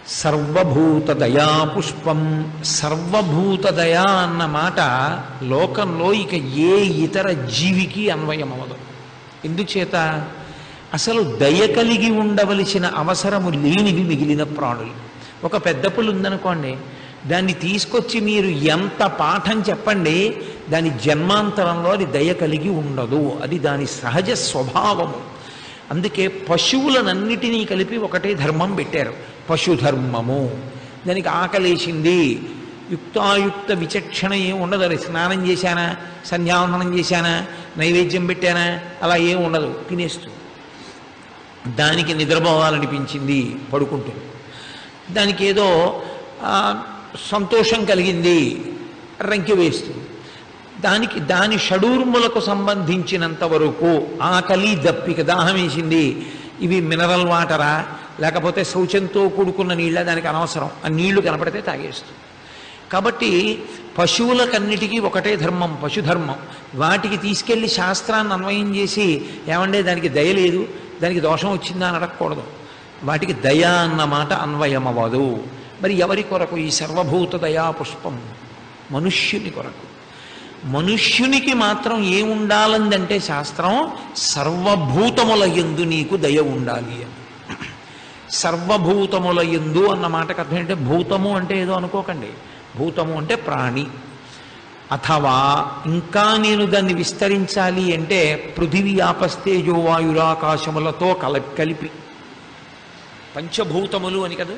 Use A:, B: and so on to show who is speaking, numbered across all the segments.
A: సర్వభూత దయా పుష్పం సర్వభూత దయా అన్న మాట లోకంలో ఇక ఏ ఇతర జీవికి అన్వయమవదు ఎందుచేత అసలు దయ కలిగి ఉండవలసిన అవసరము లేనివి మిగిలిన ప్రాణులు ఒక పెద్ద పులు ఉందనుకోండి దాన్ని తీసుకొచ్చి మీరు ఎంత పాఠం చెప్పండి దాని జన్మాంతరంలో అది దయ కలిగి ఉండదు అది దాని సహజ స్వభావము అందుకే పశువులనన్నిటినీ కలిపి ఒకటే ధర్మం పెట్టారు పశుధర్మము దానికి ఆకలేసింది యుక్తాయుక్త విచక్షణ ఏం ఉండదు అది స్నానం చేశానా సంధ్యావందనం చేశానా నైవేద్యం పెట్టానా అలా ఏం ఉండదు తినేస్తుంది దానికి నిద్రపోవాలనిపించింది పడుకుంటుంది దానికి ఏదో ఆ, సంతోషం కలిగింది రంకి వేస్తుంది దానికి దాని షడూర్ములకు సంబంధించినంత వరకు ఆకలి దప్పిక దాహం వేసింది ఇవి మినరల్ వాటరా లేకపోతే శౌచంతో కూడుకున్న నీళ్ళ దానికి అనవసరం ఆ నీళ్లు కనపడితే తాగేస్తుంది కాబట్టి పశువులకన్నిటికీ ఒకటే ధర్మం పశుధర్మం వాటికి తీసుకెళ్లి శాస్త్రాన్ని అన్వయం చేసి ఏమండే దానికి దయ లేదు దానికి దోషం వచ్చిందా అని అడగకూడదు వాటికి దయ అన్న మాట అన్వయమవ్వదు మరి ఎవరి కొరకు ఈ సర్వభూత దయా పుష్పం మనుష్యుని కొరకు మనుష్యునికి మాత్రం ఏముండాలందంటే శాస్త్రం సర్వభూతముల యందు నీకు దయ ఉండాలి అని సర్వభూతముల ఎందు అన్న మాటకు అర్థం ఏంటంటే భూతము అంటే ఏదో అనుకోకండి భూతము అంటే ప్రాణి అథవా ఇంకా నేను దాన్ని విస్తరించాలి అంటే పృథివీ ఆపస్తేజో వాయురాకాశములతో కల కలిపి పంచభూతములు అని కదా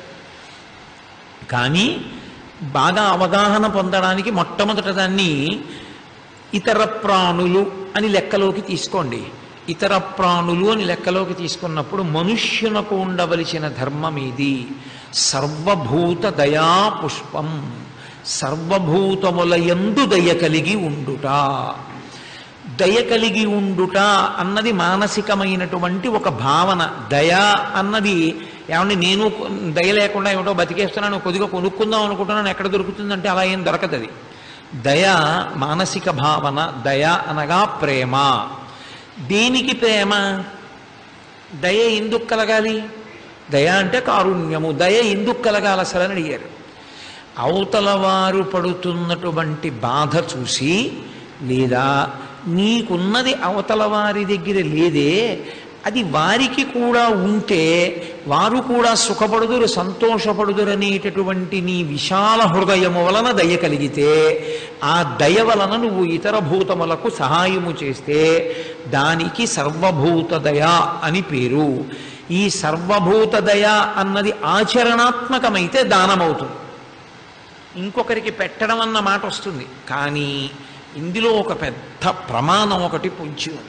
A: కానీ బాగా అవగాహన పొందడానికి మొట్టమొదట దాన్ని ఇతర ప్రాణులు అని లెక్కలోకి తీసుకోండి ఇతర ప్రాణులు అని లెక్కలోకి తీసుకున్నప్పుడు మనుష్యునకు ఉండవలసిన ధర్మం ఇది సర్వభూత దయా పుష్పం సర్వభూతముల యందు దయ కలిగి ఉండుట దయ కలిగి ఉండుట అన్నది మానసికమైనటువంటి ఒక భావన దయ అన్నది ఏమండి నేను కొ- దయ లేకుండా ఏమిటో బతికేస్తున్నాను కొద్దిగా కొనుక్కుందాం అనుకుంటున్నాను ఎక్కడ దొరుకుతుందంటే అలా ఏం దొరకదు అది దయ మానసిక భావన దయ అనగా ప్రేమ దేనికి ప్రేమ దయ ఎందుకు కలగాలి దయ అంటే కారుణ్యము దయ ఎందుకు కలగాలి అసలు అని అడిగారు అవతల వారు పడుతున్నటువంటి బాధ చూసి లేదా నీకున్నది అవతల వారి దగ్గర లేదే అది వారికి కూడా ఉంటే వారు కూడా సుఖపడుదురు సంతోషపడుదురు అనేటటువంటి నీ విశాల హృదయము వలన దయ కలిగితే ఆ దయ వలన నువ్వు ఇతర భూతములకు సహాయము చేస్తే దానికి సర్వభూత దయ అని పేరు ఈ సర్వభూత దయ అన్నది ఆచరణాత్మకమైతే దానమవుతుంది ఇంకొకరికి పెట్టడం అన్న మాట వస్తుంది కానీ ఇందులో ఒక పెద్ద ప్రమాణం ఒకటి పొంచి ఉంది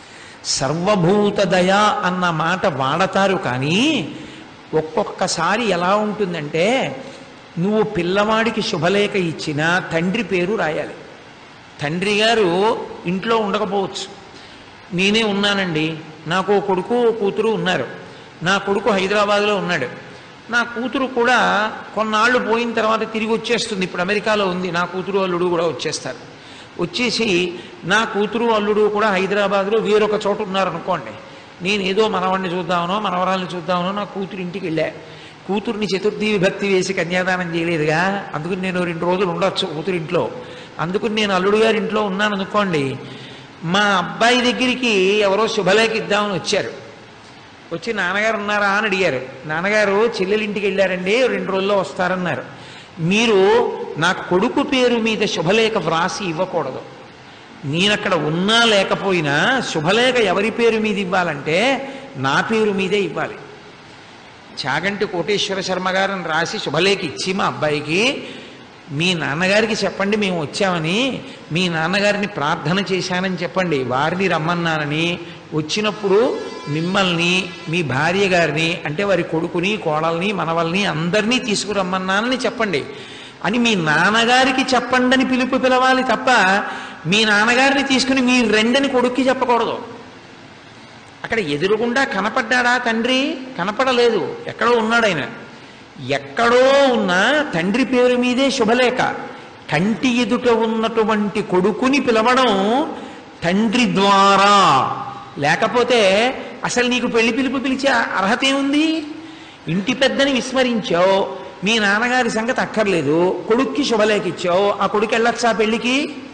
A: సర్వభూత దయ అన్న మాట వాడతారు కానీ ఒక్కొక్కసారి ఎలా ఉంటుందంటే నువ్వు పిల్లవాడికి శుభలేఖ ఇచ్చినా తండ్రి పేరు రాయాలి తండ్రి గారు ఇంట్లో ఉండకపోవచ్చు నేనే ఉన్నానండి నాకు ఓ కొడుకు ఓ కూతురు ఉన్నారు నా కొడుకు హైదరాబాద్లో ఉన్నాడు నా కూతురు కూడా కొన్నాళ్ళు పోయిన తర్వాత తిరిగి వచ్చేస్తుంది ఇప్పుడు అమెరికాలో ఉంది నా కూతురు అల్లుడు కూడా వచ్చేస్తారు వచ్చేసి నా కూతురు అల్లుడు కూడా హైదరాబాద్లో వేరొక చోట ఉన్నారనుకోండి నేను ఏదో మనవాడిని చూద్దామనో మనవరాల్ని చూద్దామనో నా కూతురు ఇంటికి వెళ్ళా కూతుర్ని చతుర్థి విభక్తి వేసి కన్యాదానం చేయలేదుగా అందుకని నేను రెండు రోజులు ఉండొచ్చు కూతురు ఇంట్లో అందుకని నేను అల్లుడు గారి ఇంట్లో ఉన్నాను అనుకోండి మా అబ్బాయి దగ్గరికి ఎవరో శుభలేఖ ఇద్దామని వచ్చారు వచ్చి నాన్నగారు ఉన్నారా అని అడిగారు నాన్నగారు చెల్లెలింటికి వెళ్ళారండి రెండు రోజుల్లో వస్తారన్నారు మీరు నా కొడుకు పేరు మీద శుభలేఖ వ్రాసి ఇవ్వకూడదు నేనక్కడ ఉన్నా లేకపోయినా శుభలేఖ ఎవరి పేరు మీద ఇవ్వాలంటే నా పేరు మీదే ఇవ్వాలి చాగంటి కోటేశ్వర శర్మ గారిని రాసి శుభలేఖ ఇచ్చి మా అబ్బాయికి మీ నాన్నగారికి చెప్పండి మేము వచ్చామని మీ నాన్నగారిని ప్రార్థన చేశానని చెప్పండి వారిని రమ్మన్నానని వచ్చినప్పుడు మిమ్మల్ని మీ భార్య గారిని అంటే వారి కొడుకుని కోడల్ని మనవల్ని అందరినీ తీసుకురమ్మన్నానని చెప్పండి అని మీ నాన్నగారికి చెప్పండి అని పిలుపు పిలవాలి తప్ప మీ నాన్నగారిని తీసుకుని మీ రెండని కొడుక్కి చెప్పకూడదు అక్కడ ఎదురుగుండా కనపడ్డాడా తండ్రి కనపడలేదు ఎక్కడో ఉన్నాడు ఆయన ఎక్కడో ఉన్న తండ్రి పేరు మీదే శుభలేఖ కంటి ఎదుట ఉన్నటువంటి కొడుకుని పిలవడం తండ్రి ద్వారా లేకపోతే అసలు నీకు పెళ్లి పిలుపు పిలిచే అర్హత ఏముంది ఇంటి పెద్దని విస్మరించావు మీ నాన్నగారి సంగతి అక్కర్లేదు కొడుక్కి శుభలేఖ ఇచ్చావు ఆ కొడుకు వెళ్ళొచ్చా పెళ్లికి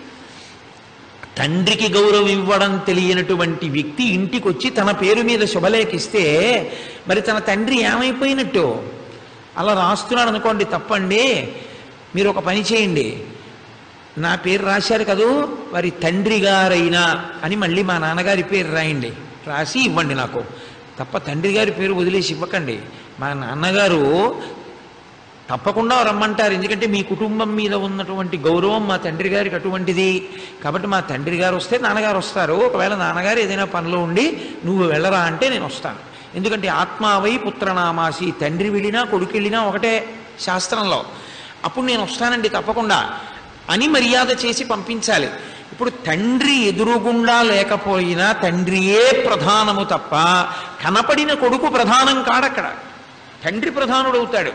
A: తండ్రికి గౌరవం ఇవ్వడం తెలియనటువంటి వ్యక్తి ఇంటికి వచ్చి తన పేరు మీద శుభలేఖిస్తే మరి తన తండ్రి ఏమైపోయినట్టు అలా రాస్తున్నాడు అనుకోండి తప్పండి మీరు ఒక పని చేయండి నా పేరు రాశారు కదూ వారి తండ్రి గారైనా అని మళ్ళీ మా నాన్నగారి పేరు రాయండి రాసి ఇవ్వండి నాకు తప్ప తండ్రి గారి పేరు వదిలేసి ఇవ్వకండి మా నాన్నగారు తప్పకుండా రమ్మంటారు ఎందుకంటే మీ కుటుంబం మీద ఉన్నటువంటి గౌరవం మా తండ్రి గారికి అటువంటిది కాబట్టి మా తండ్రి గారు వస్తే నాన్నగారు వస్తారు ఒకవేళ నాన్నగారు ఏదైనా పనిలో ఉండి నువ్వు వెళ్ళరా అంటే నేను వస్తాను ఎందుకంటే ఆత్మావై పుత్రనామాసి తండ్రి వెళ్ళినా కొడుకు వెళ్ళినా ఒకటే శాస్త్రంలో అప్పుడు నేను వస్తానండి తప్పకుండా అని మర్యాద చేసి పంపించాలి ఇప్పుడు తండ్రి ఎదురుగుండా లేకపోయినా తండ్రియే ప్రధానము తప్ప కనపడిన కొడుకు ప్రధానం కాడక్కడ తండ్రి ప్రధానుడవుతాడు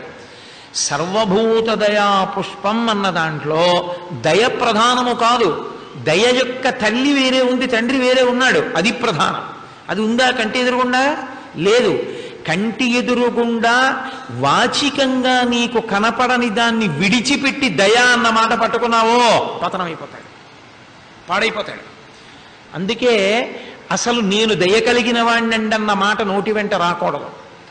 A: సర్వభూత దయా పుష్పం అన్న దాంట్లో దయ ప్రధానము కాదు దయ యొక్క తల్లి వేరే ఉంది తండ్రి వేరే ఉన్నాడు అది ప్రధానం అది ఉందా కంటి ఎదురుగుండా లేదు కంటి ఎదురుగుండా వాచికంగా నీకు కనపడని దాన్ని విడిచిపెట్టి దయ అన్న మాట పట్టుకున్నావో పతనమైపోతాడు పాడైపోతాడు అందుకే అసలు నేను దయ కలిగిన వాణ్ణండి అన్న మాట నోటి వెంట రాకూడదు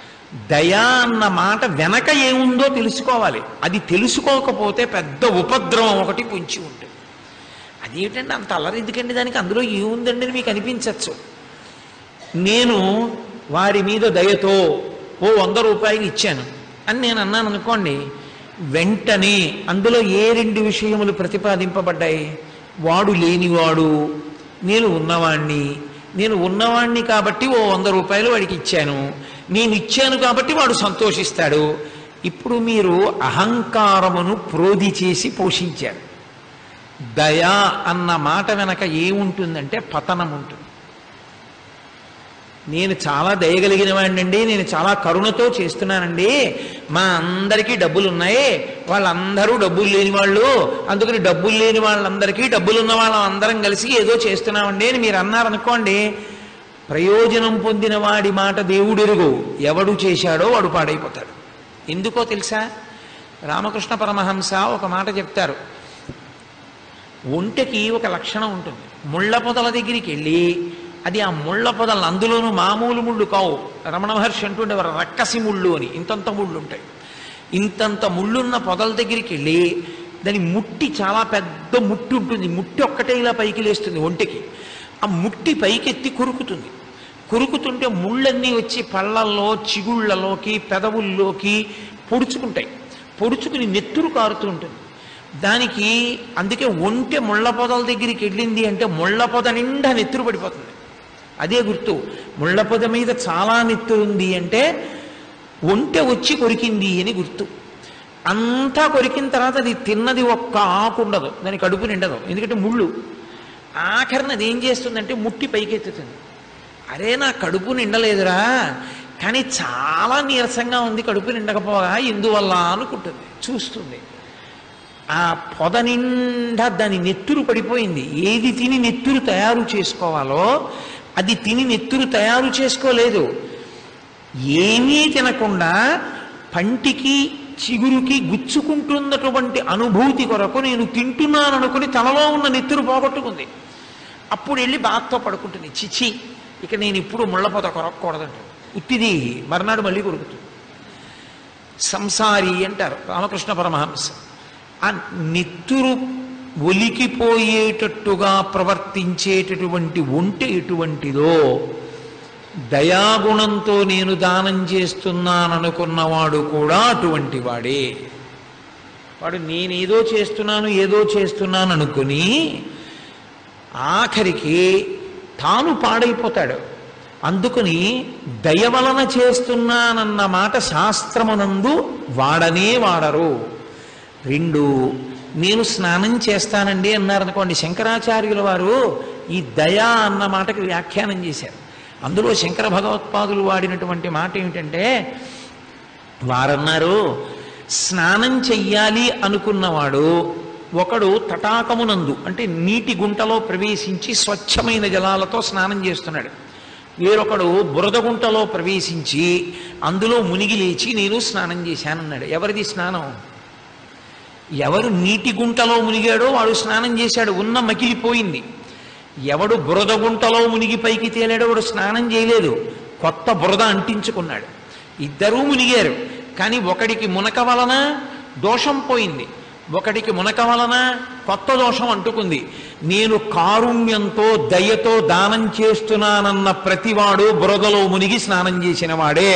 A: దయ అన్న మాట వెనక ఏముందో తెలుసుకోవాలి అది తెలుసుకోకపోతే పెద్ద ఉపద్రవం ఒకటి పొంచి ఉంటుంది అదేమిటండి అంత అల్లరి ఎందుకండి దానికి అందులో ఏముందండి అని మీకు అనిపించవచ్చు నేను వారి మీద దయతో ఓ వంద రూపాయలు ఇచ్చాను అని నేను అన్నాను అనుకోండి వెంటనే అందులో ఏ రెండు విషయములు ప్రతిపాదింపబడ్డాయి వాడు లేనివాడు నేను ఉన్నవాణ్ణి నేను ఉన్నవాణ్ణి కాబట్టి ఓ వంద రూపాయలు వాడికి ఇచ్చాను నేను ఇచ్చాను కాబట్టి వాడు సంతోషిస్తాడు ఇప్పుడు మీరు అహంకారమును ప్రోధి చేసి పోషించారు దయ అన్న మాట వెనక ఏముంటుందంటే పతనం ఉంటుంది నేను చాలా దయగలిగిన వాడినండి నేను చాలా కరుణతో చేస్తున్నానండి మా అందరికీ డబ్బులు ఉన్నాయి వాళ్ళందరూ డబ్బులు లేని వాళ్ళు అందుకని డబ్బులు లేని వాళ్ళందరికీ డబ్బులు ఉన్న వాళ్ళం అందరం కలిసి ఏదో చేస్తున్నామండి అని మీరు అన్నారనుకోండి ప్రయోజనం పొందిన వాడి మాట దేవుడెరుగు ఎవడు చేశాడో వాడు పాడైపోతాడు ఎందుకో తెలుసా రామకృష్ణ పరమహంస ఒక మాట చెప్తారు ఒంటెకి ఒక లక్షణం ఉంటుంది ముళ్ళ పొదల దగ్గరికి వెళ్ళి అది ఆ ముళ్ళ పొదలను అందులోనూ మామూలు ముళ్ళు కావు రమణ మహర్షి అంటుండేవారు రక్కసి ముళ్ళు అని ఇంతంత ముళ్ళు ఉంటాయి ఇంతంత ముళ్ళున్న పొదల దగ్గరికి వెళ్ళి దాని ముట్టి చాలా పెద్ద ముట్టి ఉంటుంది ముట్టి ఒక్కటే ఇలా పైకి లేస్తుంది ఒంటెకి ఆ ముట్టి పైకెత్తి కొరుకుతుంది కొరుకుతుంటే ముళ్ళన్నీ వచ్చి పళ్ళల్లో చిగుళ్ళలోకి పెదవుల్లోకి పొడుచుకుంటాయి పొడుచుకుని నెత్తురు కారుతూ ఉంటుంది దానికి అందుకే ఒంటె ముళ్ళ పొదల దగ్గరికి వెళ్ళింది అంటే ముళ్ళ పొద నిండా నెత్తురు పడిపోతుంది అదే గుర్తు ముళ్ళ పొద మీద చాలా నెత్తురు ఉంది అంటే ఒంటె వచ్చి కొరికింది అని గుర్తు అంతా కొరికిన తర్వాత అది తిన్నది ఒక్క ఆకు ఉండదు దాని కడుపు నిండదు ఎందుకంటే ముళ్ళు ఆఖరిని అది ఏం చేస్తుందంటే ముట్టి పైకెత్తుతుంది అరే నా కడుపు నిండలేదురా కానీ చాలా నీరసంగా ఉంది కడుపు నిండకపోగా ఎందువల్ల అనుకుంటుంది చూస్తుంది ఆ పొద నిండా దాని నెత్తురు పడిపోయింది ఏది తిని నెత్తురు తయారు చేసుకోవాలో అది తిని నెత్తురు తయారు చేసుకోలేదు ఏమీ తినకుండా పంటికి చిగురుకి గుచ్చుకుంటున్నటువంటి అనుభూతి కొరకు నేను తింటున్నాను అనుకుని తనలో ఉన్న నెత్తురు పోగొట్టుకుంది అప్పుడు వెళ్ళి బాధతో పడుకుంటుంది చిచి ఇక నేను ఇప్పుడు ముళ్ళపోత కొరకూడదంట ఉత్తిది మర్నాడు మళ్ళీ కొరుకుతుంది సంసారి అంటారు రామకృష్ణ పరమహంస ఆ నెత్తురు ఒలికిపోయేటట్టుగా ప్రవర్తించేటటువంటి ఒంటె ఎటువంటిదో దయాగుణంతో నేను దానం చేస్తున్నాననుకున్నవాడు కూడా అటువంటి వాడే వాడు నేనేదో చేస్తున్నాను ఏదో చేస్తున్నాను అనుకుని ఆఖరికి తాను పాడైపోతాడు అందుకని దయ వలన చేస్తున్నానన్న మాట శాస్త్రమునందు వాడనే వాడరు రెండు నేను స్నానం చేస్తానండి అన్నారనుకోండి శంకరాచార్యుల వారు ఈ దయ అన్న మాటకి వ్యాఖ్యానం చేశారు అందులో శంకర భగవత్పాదులు వాడినటువంటి మాట ఏమిటంటే వారన్నారు స్నానం చెయ్యాలి అనుకున్నవాడు ఒకడు తటాకమునందు అంటే నీటి గుంటలో ప్రవేశించి స్వచ్ఛమైన జలాలతో స్నానం చేస్తున్నాడు వేరొకడు బురదగుంటలో ప్రవేశించి అందులో మునిగి లేచి నేను స్నానం చేశానన్నాడు ఎవరిది స్నానం ఎవరు నీటి గుంటలో మునిగాడో వాడు స్నానం చేశాడు ఉన్న మకిలిపోయింది ఎవడు బురద గుంటలో మునిగి పైకి తేలాడో వాడు స్నానం చేయలేదు కొత్త బురద అంటించుకున్నాడు ఇద్దరూ మునిగారు కానీ ఒకడికి మునక వలన దోషం పోయింది ఒకడికి మునక వలన కొత్త దోషం అంటుకుంది నేను కారుణ్యంతో దయతో దానం చేస్తున్నానన్న ప్రతివాడు బురదలో మునిగి స్నానం చేసిన వాడే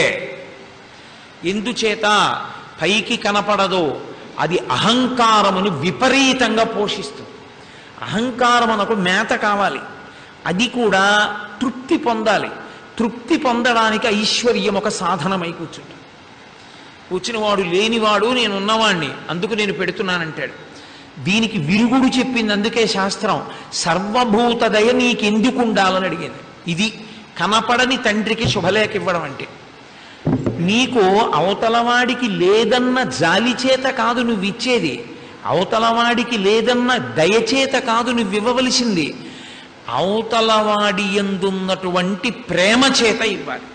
A: ఎందుచేత పైకి కనపడదో అది అహంకారమును విపరీతంగా పోషిస్తుంది అహంకారమునకు మేత కావాలి అది కూడా తృప్తి పొందాలి తృప్తి పొందడానికి ఐశ్వర్యం ఒక సాధనమై కూర్చుంటాడు కూర్చునివాడు లేనివాడు నేను ఉన్నవాణ్ణి అందుకు నేను పెడుతున్నానంటాడు దీనికి విరుగుడు చెప్పింది అందుకే శాస్త్రం సర్వభూత దయ నీకెందుకు ఉండాలని అడిగింది ఇది కనపడని తండ్రికి శుభలేఖ ఇవ్వడం అంటే నీకు అవతలవాడికి లేదన్న జాలి చేత కాదు నువ్వు ఇచ్చేది అవతలవాడికి లేదన్న దయచేత కాదు నువ్వు ఇవ్వవలసింది అవతలవాడి ఎందున్నటువంటి ప్రేమ చేత ఇవ్వాలి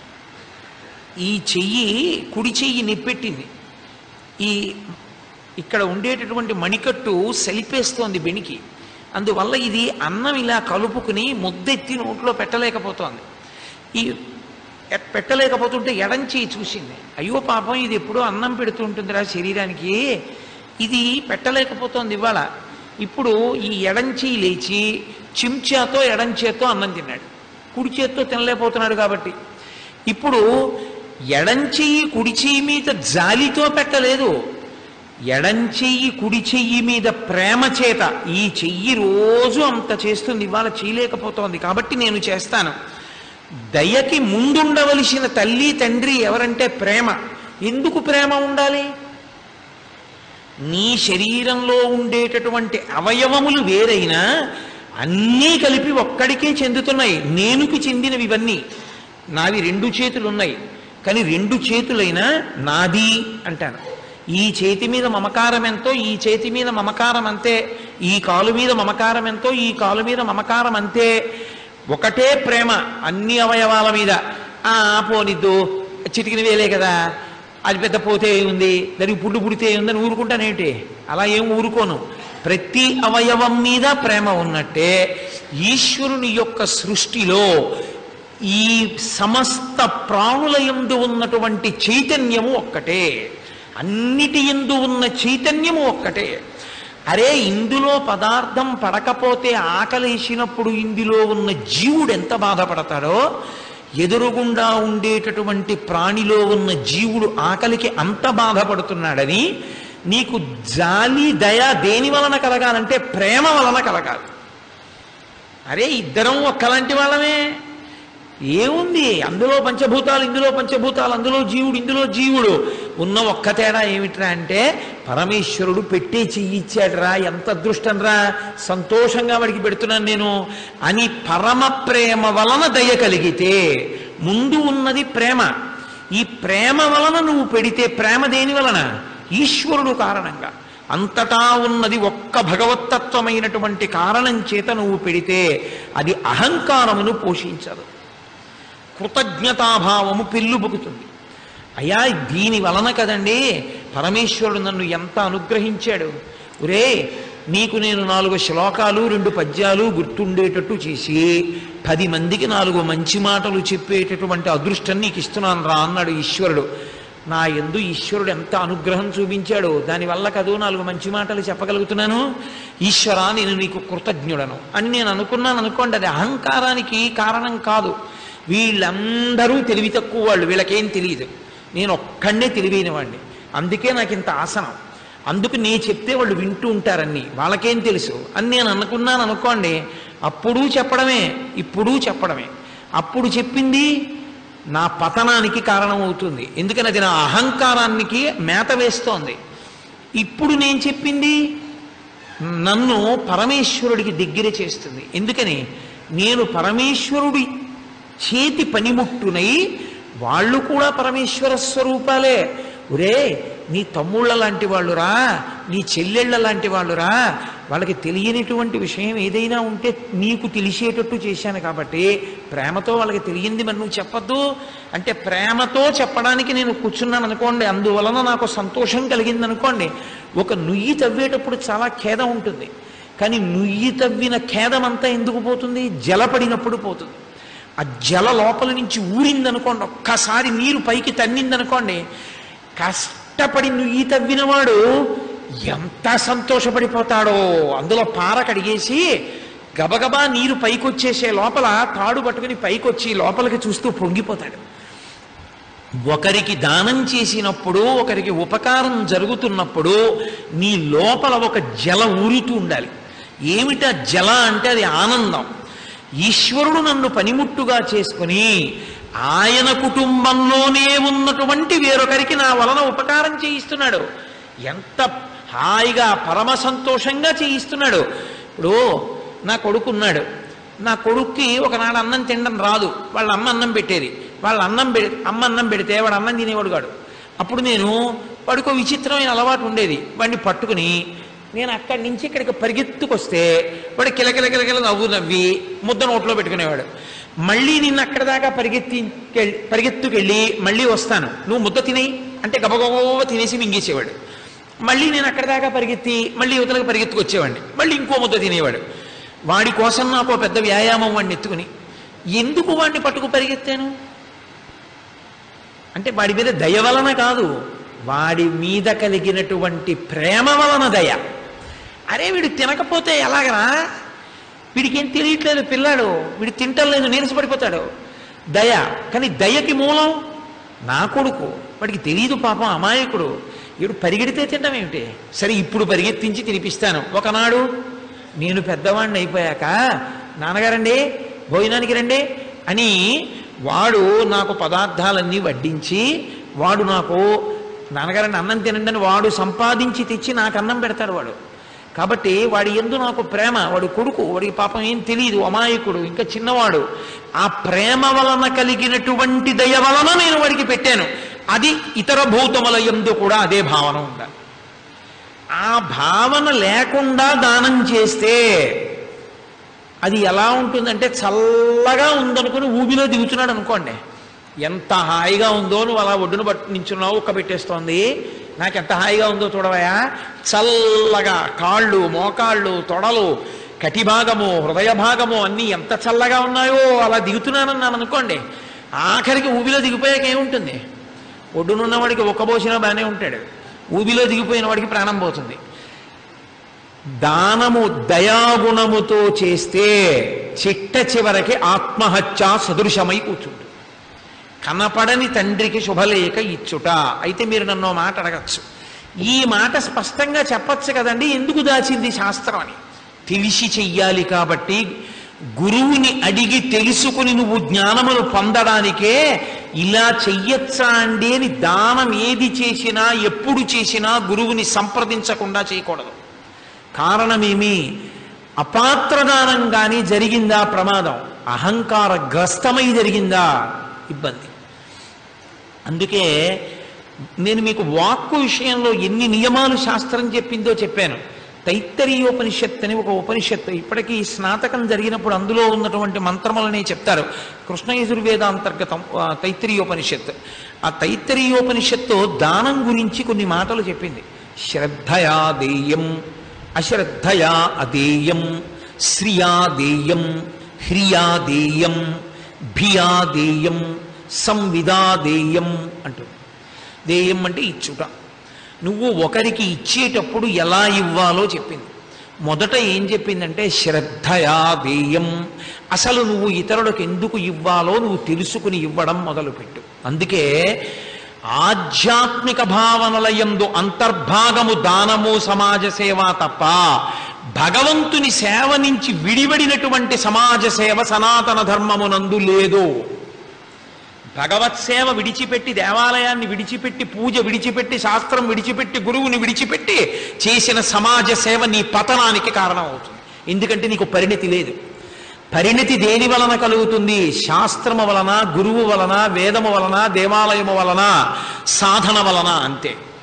A: ఈ చెయ్యి కుడి చెయ్యి నిప్పెట్టింది ఈ ఇక్కడ ఉండేటటువంటి మణికట్టు సలిపేస్తోంది బెణికి అందువల్ల ఇది అన్నం ఇలా కలుపుకుని ముద్దెత్తి నోట్లో పెట్టలేకపోతోంది ఈ ఎ- పెట్టలేకపోతుంటే ఎడంచి చూసింది అయ్యో పాపం ఇది ఎప్పుడూ అన్నం పెడుతుంటుందిరా శరీరానికి ఇది పెట్టలేకపోతోంది ఇవాళ ఇప్పుడు ఈ ఎడంచి లేచి చెంచాతో ఎడంచేత్తో అన్నం తిన్నాడు కుడి చేత్తో తినలేకపోతున్నాడు కాబట్టి ఇప్పుడు ఎడంచెయ్యి కుడి చెయ్యి మీద జాలితో పెట్టలేదు ఎడంచెయ్యి కుడి చెయ్యి మీద ప్రేమ చేత ఈ చెయ్యి రోజు అంత చేస్తుంది ఇవాళ చేయలేకపోతోంది కాబట్టి నేను చేస్తాను దయకి ముందుండవలసిన తల్లి తండ్రి ఎవరంటే ప్రేమ ఎందుకు ప్రేమ ఉండాలి నీ శరీరంలో ఉండేటటువంటి అవయవములు వేరైనా అన్నీ కలిపి ఒక్కడికే చెందుతున్నాయి నేనుకి చెందినవి ఇవన్నీ నావి రెండు చేతులు ఉన్నాయి కానీ రెండు చేతులైనా నాది అంటాను ఈ చేతి మీద మమకారం ఎంతో ఈ చేతి మీద మమకారం అంతే ఈ కాలు మీద మమకారం ఎంతో ఈ కాలు మీద మమకారం అంతే ఒకటే ప్రేమ అన్ని అవయవాల మీద ఆ పోనిద్దు చిటికిన వేలే కదా అది పెద్ద పోతే ఉంది దానికి పుండు పుడితే ఉందని ఊరుకుంటానేంటి అలా ఏం ఊరుకోను ప్రతి అవయవం మీద ప్రేమ ఉన్నట్టే ఈశ్వరుని యొక్క సృష్టిలో ఈ సమస్త ప్రాణుల యందు ఉన్నటువంటి చైతన్యము ఒక్కటే అన్నిటి ఎందు ఉన్న చైతన్యము ఒక్కటే అరే ఇందులో పదార్థం పడకపోతే ఆకలేసినప్పుడు ఇందులో ఉన్న జీవుడు ఎంత బాధపడతాడో ఎదురుగుండా ఉండేటటువంటి ప్రాణిలో ఉన్న జీవుడు ఆకలికి అంత బాధపడుతున్నాడని నీకు జాలి దయ దేని వలన కలగాలంటే ప్రేమ వలన కలగాలి అరే ఇద్దరం ఒక్కలాంటి వాళ్ళమే ఏముంది అందులో పంచభూతాలు ఇందులో పంచభూతాలు అందులో జీవుడు ఇందులో జీవుడు ఉన్న ఒక్క తేడా ఏమిట్రా అంటే పరమేశ్వరుడు పెట్టే చెయ్యిచ్చాడురా ఎంత అదృష్టం రా సంతోషంగా వాడికి పెడుతున్నాను నేను అని పరమ ప్రేమ వలన దయ కలిగితే ముందు ఉన్నది ప్రేమ ఈ ప్రేమ వలన నువ్వు పెడితే ప్రేమ దేని వలన ఈశ్వరుడు కారణంగా అంతటా ఉన్నది ఒక్క భగవత్తత్వమైనటువంటి కారణం చేత నువ్వు పెడితే అది అహంకారమును పోషించదు కృతజ్ఞతాభావము పెళ్ళుబుకుతుంది అయ్యా దీని వలన కదండి పరమేశ్వరుడు నన్ను ఎంత అనుగ్రహించాడు ఒరే నీకు నేను నాలుగు శ్లోకాలు రెండు పద్యాలు గుర్తుండేటట్టు చేసి పది మందికి నాలుగు మంచి మాటలు చెప్పేటటువంటి అదృష్టం నీకు ఇస్తున్నాను రా అన్నాడు ఈశ్వరుడు నా ఎందు ఈశ్వరుడు ఎంత అనుగ్రహం చూపించాడో దానివల్ల కదూ నాలుగు మంచి మాటలు చెప్పగలుగుతున్నాను ఈశ్వరా నేను నీకు కృతజ్ఞుడను అని నేను అనుకున్నాను అనుకోండి అది అహంకారానికి కారణం కాదు వీళ్ళందరూ తెలివి తక్కువ వాళ్ళు వీళ్ళకేం తెలియదు నేను ఒక్కడే తెలివైన వాడిని అందుకే నాకు ఇంత ఆసనం అందుకు నేను చెప్తే వాళ్ళు వింటూ ఉంటారని వాళ్ళకేం తెలుసు అని నేను అనుకున్నాను అనుకోండి అప్పుడు చెప్పడమే ఇప్పుడు చెప్పడమే అప్పుడు చెప్పింది నా పతనానికి కారణమవుతుంది ఎందుకని అది నా అహంకారానికి మేత వేస్తోంది ఇప్పుడు నేను చెప్పింది నన్ను పరమేశ్వరుడికి దగ్గర చేస్తుంది ఎందుకని నేను పరమేశ్వరుడి చేతి పనిముట్టునై వాళ్ళు కూడా పరమేశ్వర స్వరూపాలే ఒరే నీ తమ్ముళ్ళ లాంటి వాళ్ళురా నీ చెల్లెళ్ళ లాంటి వాళ్ళురా వాళ్ళకి తెలియనిటువంటి విషయం ఏదైనా ఉంటే నీకు తెలిసేటట్టు చేశాను కాబట్టి ప్రేమతో వాళ్ళకి తెలియంది మరి నువ్వు చెప్పద్దు అంటే ప్రేమతో చెప్పడానికి నేను కూర్చున్నాను అనుకోండి అందువలన నాకు సంతోషం కలిగింది అనుకోండి ఒక నుయ్యి తవ్వేటప్పుడు చాలా ఖేదం ఉంటుంది కానీ నుయ్యి తవ్విన ఖేదం అంతా ఎందుకు పోతుంది జలపడినప్పుడు పోతుంది ఆ జల లోపల నుంచి ఊరిందనుకోండి ఒక్కసారి నీరు పైకి తన్నిందనుకోండి కష్టపడి నుయ్యి తవ్వినవాడు ఎంత సంతోషపడిపోతాడో అందులో పార కడిగేసి గబగబా నీరు పైకి వచ్చేసే లోపల తాడు పట్టుకుని పైకి వచ్చి లోపలికి చూస్తూ పొంగిపోతాడు ఒకరికి దానం చేసినప్పుడు ఒకరికి ఉపకారం జరుగుతున్నప్పుడు నీ లోపల ఒక జల ఊరుతూ ఉండాలి ఏమిటా జల అంటే అది ఆనందం ఈశ్వరుడు నన్ను పనిముట్టుగా చేసుకుని ఆయన కుటుంబంలోనే ఉన్నటువంటి వేరొకరికి నా వలన ఉపకారం చేయిస్తున్నాడు ఎంత హాయిగా పరమ సంతోషంగా చేయిస్తున్నాడు ఇప్పుడు నా కొడుకున్నాడు నా కొడుక్కి ఒకనాడు అన్నం తినడం రాదు వాళ్ళ అమ్మ అన్నం పెట్టేది వాళ్ళ అన్నం పె అమ్మ అన్నం పెడితే వాడు అన్నం తినేవాడు కాడు అప్పుడు నేను వాడికి ఒక విచిత్రమైన అలవాటు ఉండేది వాడిని పట్టుకుని నేను అక్కడి నుంచి ఇక్కడికి పరిగెత్తుకొస్తే వాడు కిలకిల కిలకిల నవ్వు నవ్వి ముద్ద నోట్లో పెట్టుకునేవాడు మళ్ళీ నిన్ను అక్కడి దాకా పరిగెత్తి పరిగెత్తుకెళ్ళి మళ్ళీ వస్తాను నువ్వు ముద్ద తినేయి అంటే గబగబ తినేసి మింగేసేవాడు మళ్ళీ నేను అక్కడి దాకా పరిగెత్తి మళ్ళీ యువతలకు పరిగెత్తుకొచ్చేవాడిని మళ్ళీ ఇంకో ముద్ద తినేవాడు వాడి కోసం నాకు ఓ పెద్ద వ్యాయామం వాడిని ఎత్తుకుని ఎందుకు వాడిని పట్టుకు పరిగెత్తాను అంటే వాడి మీద దయ వలన కాదు వాడి మీద కలిగినటువంటి ప్రేమ వలన దయ అరే వీడు తినకపోతే ఎలాగరా వీడికి ఏం తెలియట్లేదు పిల్లాడు వీడు తింటలేదు నీరసపడిపోతాడు దయ కానీ దయకి మూలం నా కొడుకు వాడికి తెలియదు పాపం అమాయకుడు వీడు పరిగెడితే తినడం ఏమిటి సరే ఇప్పుడు పరిగెత్తించి తినిపిస్తాను ఒకనాడు నేను పెద్దవాడిని అయిపోయాక నాన్నగారండి భోజనానికి రండి అని వాడు నాకు పదార్థాలన్నీ వడ్డించి వాడు నాకు నాన్నగారండి అన్నం తినండి అని వాడు సంపాదించి తెచ్చి నాకు అన్నం పెడతాడు వాడు కాబట్టి వాడి ఎందు నాకు ప్రేమ వాడి కొడుకు వాడికి పాపం ఏం తెలియదు అమాయకుడు ఇంకా చిన్నవాడు ఆ ప్రేమ వలన కలిగినటువంటి దయ వలన నేను వాడికి పెట్టాను అది ఇతర భూతముల ఎందు కూడా అదే భావన ఉండాలి ఆ భావన లేకుండా దానం చేస్తే అది ఎలా ఉంటుందంటే చల్లగా ఉందనుకుని ఊబిలో దిగుతున్నాడు అనుకోండి ఎంత హాయిగా ఉందో నువ్వు అలా ఒడ్డున పట్టు నించున్నావు ఉక్క పెట్టేస్తోంది నాకు ఎంత హాయిగా ఉందో చూడవయా చల్లగా కాళ్ళు మోకాళ్ళు తొడలు కటిభాగము హృదయ భాగము అన్నీ ఎంత చల్లగా ఉన్నాయో అలా దిగుతున్నానన్నాను అనుకోండి ఆఖరికి ఊబిలో దిగిపోయాక ఏముంటుంది ఒడ్డునున్న వాడికి ఒక్కబోసినా బాగానే ఉంటాడు ఊబిలో దిగిపోయిన వాడికి ప్రాణం పోతుంది దానము దయాగుణముతో చేస్తే చిట్ట చివరికి ఆత్మహత్య సదృశమై కూర్చుంటుంది కనపడని తండ్రికి శుభలేఖ ఇచ్చుట అయితే మీరు నన్ను ఓ మాట అడగచ్చు ఈ మాట స్పష్టంగా చెప్పచ్చు కదండి ఎందుకు దాచింది శాస్త్రం అని తెలిసి చెయ్యాలి కాబట్టి గురువుని అడిగి తెలుసుకుని నువ్వు జ్ఞానమును పొందడానికే ఇలా చెయ్యొచ్చా అండి అని దానం ఏది చేసినా ఎప్పుడు చేసినా గురువుని సంప్రదించకుండా చేయకూడదు కారణమేమి అపాత్రదానం కానీ జరిగిందా ప్రమాదం అహంకార గ్రస్తమై జరిగిందా ఇబ్బంది అందుకే నేను మీకు వాక్కు విషయంలో ఎన్ని నియమాలు శాస్త్రం చెప్పిందో చెప్పాను తైత్తరీయోపనిషత్ అని ఒక ఉపనిషత్తు ఇప్పటికీ స్నాతకం జరిగినప్పుడు అందులో ఉన్నటువంటి మంత్రములనే చెప్తారు కృష్ణ యజుర్వేదాంతర్గతం ఆ, తైత్తరీయోపనిషత్ ఆ తైత్తరీయోపనిషత్తు దానం గురించి కొన్ని మాటలు చెప్పింది శ్రద్ధయా దేయం అశ్రద్ధయా అదేయం శ్రియా దేయం హ్రియా దేయం భియా దేయం సంవిదా దేయం అంటుంది దేయం అంటే ఇచ్చుట నువ్వు ఒకరికి ఇచ్చేటప్పుడు ఎలా ఇవ్వాలో చెప్పింది మొదట ఏం చెప్పిందంటే శ్రద్ధయా దేయం అసలు నువ్వు ఇతరులకు ఎందుకు ఇవ్వాలో నువ్వు తెలుసుకుని ఇవ్వడం మొదలుపెట్టు అందుకే ఆధ్యాత్మిక భావనల యందు అంతర్భాగము దానము సమాజ సేవ తప్ప భగవంతుని సేవ నుంచి విడివడినటువంటి సమాజ సేవ సనాతన ధర్మమునందు లేదు భగవత్ సేవ విడిచిపెట్టి దేవాలయాన్ని విడిచిపెట్టి పూజ విడిచిపెట్టి శాస్త్రం విడిచిపెట్టి గురువుని విడిచిపెట్టి చేసిన సమాజ సేవ నీ పతనానికి కారణం అవుతుంది ఎందుకంటే నీకు పరిణతి లేదు పరిణతి దేని వలన కలుగుతుంది శాస్త్రము వలన గురువు వలన వేదము వలన దేవాలయము వలన సాధన వలన అంతే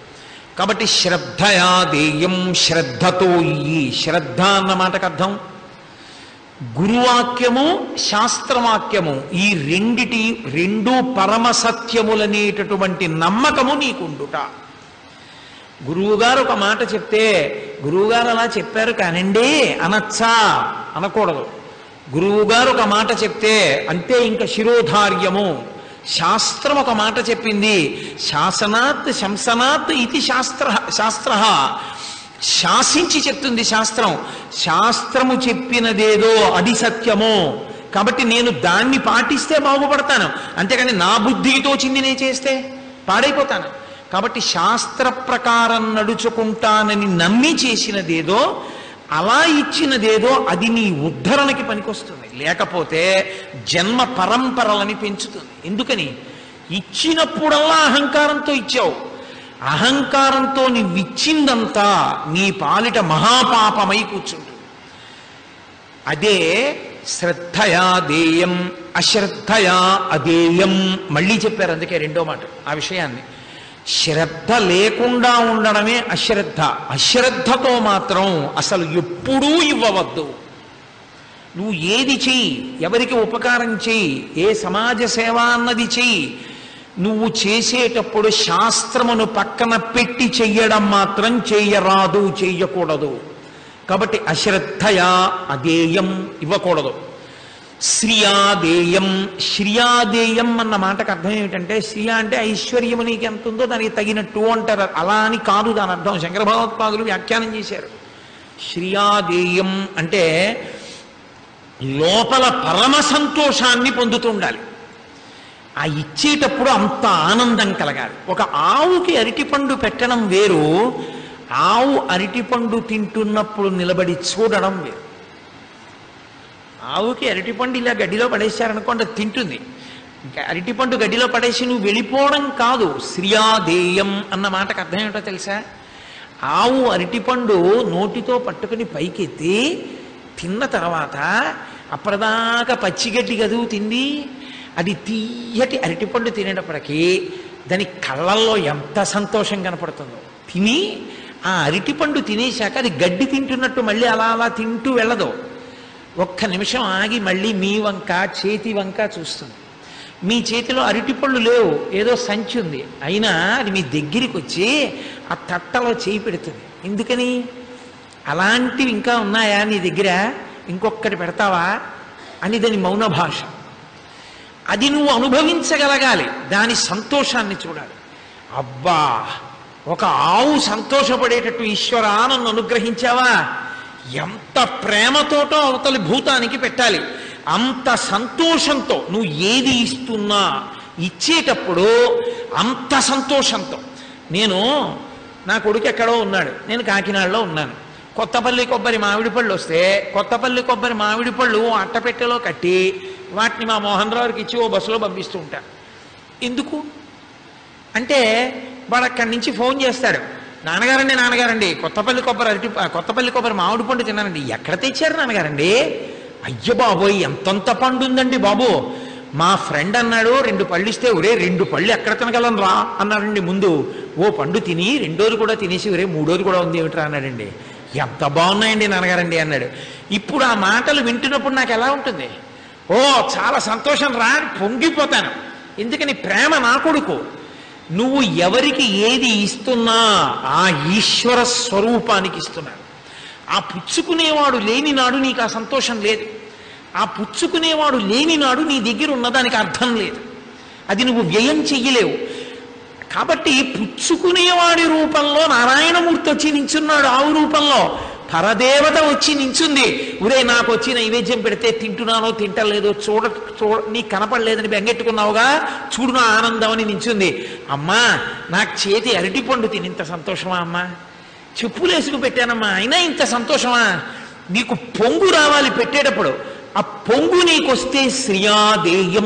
A: కాబట్టి శ్రద్ధయా దేయం శ్రద్ధతో ఇయ్యి శ్రద్ధ అన్న మాటకు అర్థం గురువాక్యము శాస్త్రవాక్యము ఈ రెండిటి రెండు పరమ సత్యములనేటటువంటి నమ్మకము నీకుండుట గురువుగారు ఒక మాట చెప్తే గురువుగారు అలా చెప్పారు కానండి అనొచ్చా అనకూడదు గురువుగారు ఒక మాట చెప్తే అంతే ఇంకా శిరోధార్యము శాస్త్రం ఒక మాట చెప్పింది శాసనాత్ శంసనాత్ ఇది శాస్త్ర శాస్త్ర శాసించి చెప్తుంది శాస్త్రం శాస్త్రము చెప్పినదేదో అది సత్యము కాబట్టి నేను దాన్ని పాటిస్తే బాగుపడతాను అంతేకాని నా బుద్ధికి తోచింది నేను చేస్తే పాడైపోతాను కాబట్టి శాస్త్ర ప్రకారం నడుచుకుంటానని నమ్మి చేసినదేదో అలా ఇచ్చినదేదో అది నీ ఉద్ధరణకి పనికొస్తుంది లేకపోతే జన్మ పరంపరలని పెంచుతుంది ఎందుకని ఇచ్చినప్పుడల్లా అహంకారంతో ఇచ్చావు అహంకారంతో నువ్విచ్చిందంతా నీ పాలిట మహాపాపమై కూర్చుంటుంది అదే శ్రద్ధయా దేయం అశ్రద్ధయా అదేయం మళ్ళీ చెప్పారు అందుకే రెండో మాట ఆ విషయాన్ని శ్రద్ధ లేకుండా ఉండడమే అశ్రద్ధ అశ్రద్ధతో మాత్రం అసలు ఎప్పుడూ ఇవ్వవద్దు నువ్వు ఏది చెయ్యి ఎవరికి ఉపకారం చెయ్యి ఏ సమాజ సేవ అన్నది చెయ్యి నువ్వు చేసేటప్పుడు శాస్త్రమును పక్కన పెట్టి చెయ్యడం మాత్రం చెయ్యరాదు చెయ్యకూడదు కాబట్టి అశ్రద్ధయా అదేయం ఇవ్వకూడదు శ్రియాదేయం శ్రియాదేయం అన్న మాటకు అర్థం ఏమిటంటే శ్రియ అంటే ఐశ్వర్యము నీకు ఎంత ఉందో దానికి తగినట్టు అంటారు అలా అని కాదు దాని అర్థం శంకర భగవత్పాదులు వ్యాఖ్యానం చేశారు శ్రియాదేయం అంటే లోపల పరమ సంతోషాన్ని పొందుతూ ఉండాలి ఆ ఇచ్చేటప్పుడు అంత ఆనందం కలగాలి ఒక ఆవుకి అరటిపండు పెట్టడం వేరు ఆవు అరటిపండు తింటున్నప్పుడు నిలబడి చూడడం వేరు ఆవుకి అరటిపండు ఇలా గడ్డిలో పడేశారనుకోండి అది తింటుంది ఇంకా అరటిపండు గడ్డిలో పడేసి నువ్వు వెళ్ళిపోవడం కాదు శ్రియాదేయం అన్న మాటకు అర్థం ఏమిటో తెలుసా ఆవు అరటిపండు నోటితో పట్టుకుని పైకెత్తి తిన్న తర్వాత అప్పటిదాకా పచ్చిగడ్డి గదువు తింది అది తీయటి అరటిపండు తినేటప్పటికీ దాని కళ్ళల్లో ఎంత సంతోషం కనపడుతుందో తిని ఆ అరటిపండు తినేశాక అది గడ్డి తింటున్నట్టు మళ్ళీ అలా అలా తింటూ వెళ్ళదు ఒక్క నిమిషం ఆగి మళ్ళీ మీ వంక చేతి వంక చూస్తుంది మీ చేతిలో అరటిపళ్ళు లేవు ఏదో సంచి ఉంది అయినా అది మీ దగ్గరికి వచ్చి ఆ తట్టలో చేయి పెడుతుంది ఎందుకని అలాంటివి ఇంకా ఉన్నాయా నీ దగ్గర ఇంకొకటి పెడతావా అని దాని మౌన భాష అది నువ్వు అనుభవించగలగాలి దాని సంతోషాన్ని చూడాలి అబ్బా ఒక ఆవు సంతోషపడేటట్టు ఈశ్వరా నన్ను అనుగ్రహించావా ఎంత ప్రేమతోటో అవతలి భూతానికి పెట్టాలి అంత సంతోషంతో నువ్వు ఏది ఇస్తున్నా ఇచ్చేటప్పుడు అంత సంతోషంతో నేను నా కొడుకు ఎక్కడో ఉన్నాడు నేను కాకినాడలో ఉన్నాను కొత్తపల్లి కొబ్బరి మామిడి పళ్ళు వస్తే కొత్తపల్లి కొబ్బరి మామిడి పళ్ళు అట్టపెట్టెలో కట్టి వాటిని మా మోహన్ రావుకి ఇచ్చి ఓ బస్సులో పంపిస్తూ ఉంటాను ఎందుకు అంటే వాడు అక్కడి నుంచి ఫోన్ చేస్తాడు నాన్నగారండి నాన్నగారండి కొత్తపల్లి కొబ్బరి అరటి కొత్తపల్లి కొబ్బరి మామిడి పండు తిన్నానండి ఎక్కడ తెచ్చారు నాన్నగారండి అయ్య బాబోయ్ ఎంతంత పండు ఉందండి బాబు మా ఫ్రెండ్ అన్నాడు రెండు పళ్ళు ఇస్తే ఒరే రెండు పళ్ళు ఎక్కడ తినగలను రా అన్నాడండి ముందు ఓ పండు తిని రెండోది కూడా తినేసి ఒరే మూడోది కూడా ఉంది ఏమిట్రా అన్నాడండి ఎంత బాగున్నాయండి నాన్నగారండి అన్నాడు ఇప్పుడు ఆ మాటలు వింటున్నప్పుడు నాకు ఎలా ఉంటుంది ఓ చాలా సంతోషం రా అని పొంగిపోతాను ఎందుకని ప్రేమ నా కొడుకు నువ్వు ఎవరికి ఏది ఇస్తున్నా ఆ ఈశ్వర స్వరూపానికి ఇస్తున్నాడు ఆ పుచ్చుకునేవాడు లేని నాడు నీకు ఆ సంతోషం లేదు ఆ పుచ్చుకునేవాడు లేని నాడు నీ దగ్గర ఉన్నదానికి అర్థం లేదు అది నువ్వు వ్యయం చెయ్యలేవు కాబట్టి పుచ్చుకునేవాడి రూపంలో నారాయణమూర్తి వచ్చి నించున్నాడు ఆవు రూపంలో పరదేవత వచ్చి నించుంది ఉరే నాకు వచ్చి నైవేద్యం పెడితే తింటున్నానో తింటలేదో చూడ చూడ నీకు కనపడలేదని బెంగెట్టుకున్నావుగా చూడు నా ఆనందం అని నించుంది అమ్మా నాకు చేతి అరటిపండు తిని ఇంత సంతోషమా అమ్మా చెప్పులేసుకు పెట్టానమ్మా అయినా ఇంత సంతోషమా నీకు పొంగు రావాలి పెట్టేటప్పుడు ఆ పొంగు నీకొస్తే శ్రియాదేయం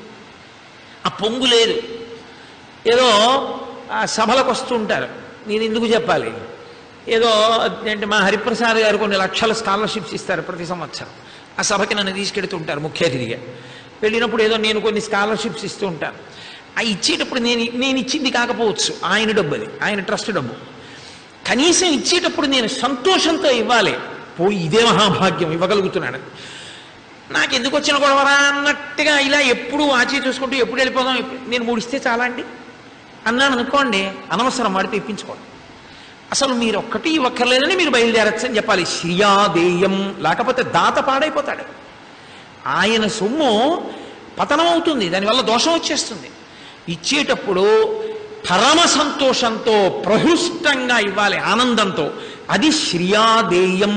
A: ఆ పొంగు లేదు ఏదో ఆ సభలకు వస్తూ ఉంటారు నేను ఎందుకు చెప్పాలి ఏదో అంటే మా హరిప్రసాద్ గారు కొన్ని లక్షల స్కాలర్షిప్స్ ఇస్తారు ప్రతి సంవత్సరం ఆ సభకి నన్ను తీసుకెడుతూ ఉంటారు ముఖ్య అతిథిగా వెళ్ళినప్పుడు ఏదో నేను కొన్ని స్కాలర్షిప్స్ ఇస్తూ ఉంటాను ఆ ఇచ్చేటప్పుడు నేను నేను ఇచ్చింది కాకపోవచ్చు ఆయన డబ్బు అది ఆయన ట్రస్ట్ డబ్బు కనీసం ఇచ్చేటప్పుడు నేను సంతోషంతో ఇవ్వాలి పోయి ఇదే మహాభాగ్యం ఇవ్వగలుగుతున్నాడు నాకు ఎందుకు వచ్చిన గొడవరా అన్నట్టుగా ఇలా ఎప్పుడు ఆచి చూసుకుంటూ ఎప్పుడు వెళ్ళిపోదాం ఎప్పుడు- నేను మూడిస్తే చాలా అండి అన్నాను అనుకోండి అనవసరం వాడితో ఇప్పించుకోండి అసలు మీరు ఒక్కటి ఇవ్వక్కర్లేదని మీరు బయలుదేరచ్చు అని చెప్పాలి శ్రియాదేయం లేకపోతే దాత పాడైపోతాడు ఆయన సొమ్ము పతనం అవుతుంది దానివల్ల దోషం వచ్చేస్తుంది ఇచ్చేటప్పుడు పరమ సంతోషంతో ప్రహృష్టంగా ఇవ్వాలి ఆనందంతో అది శ్రియాదేయం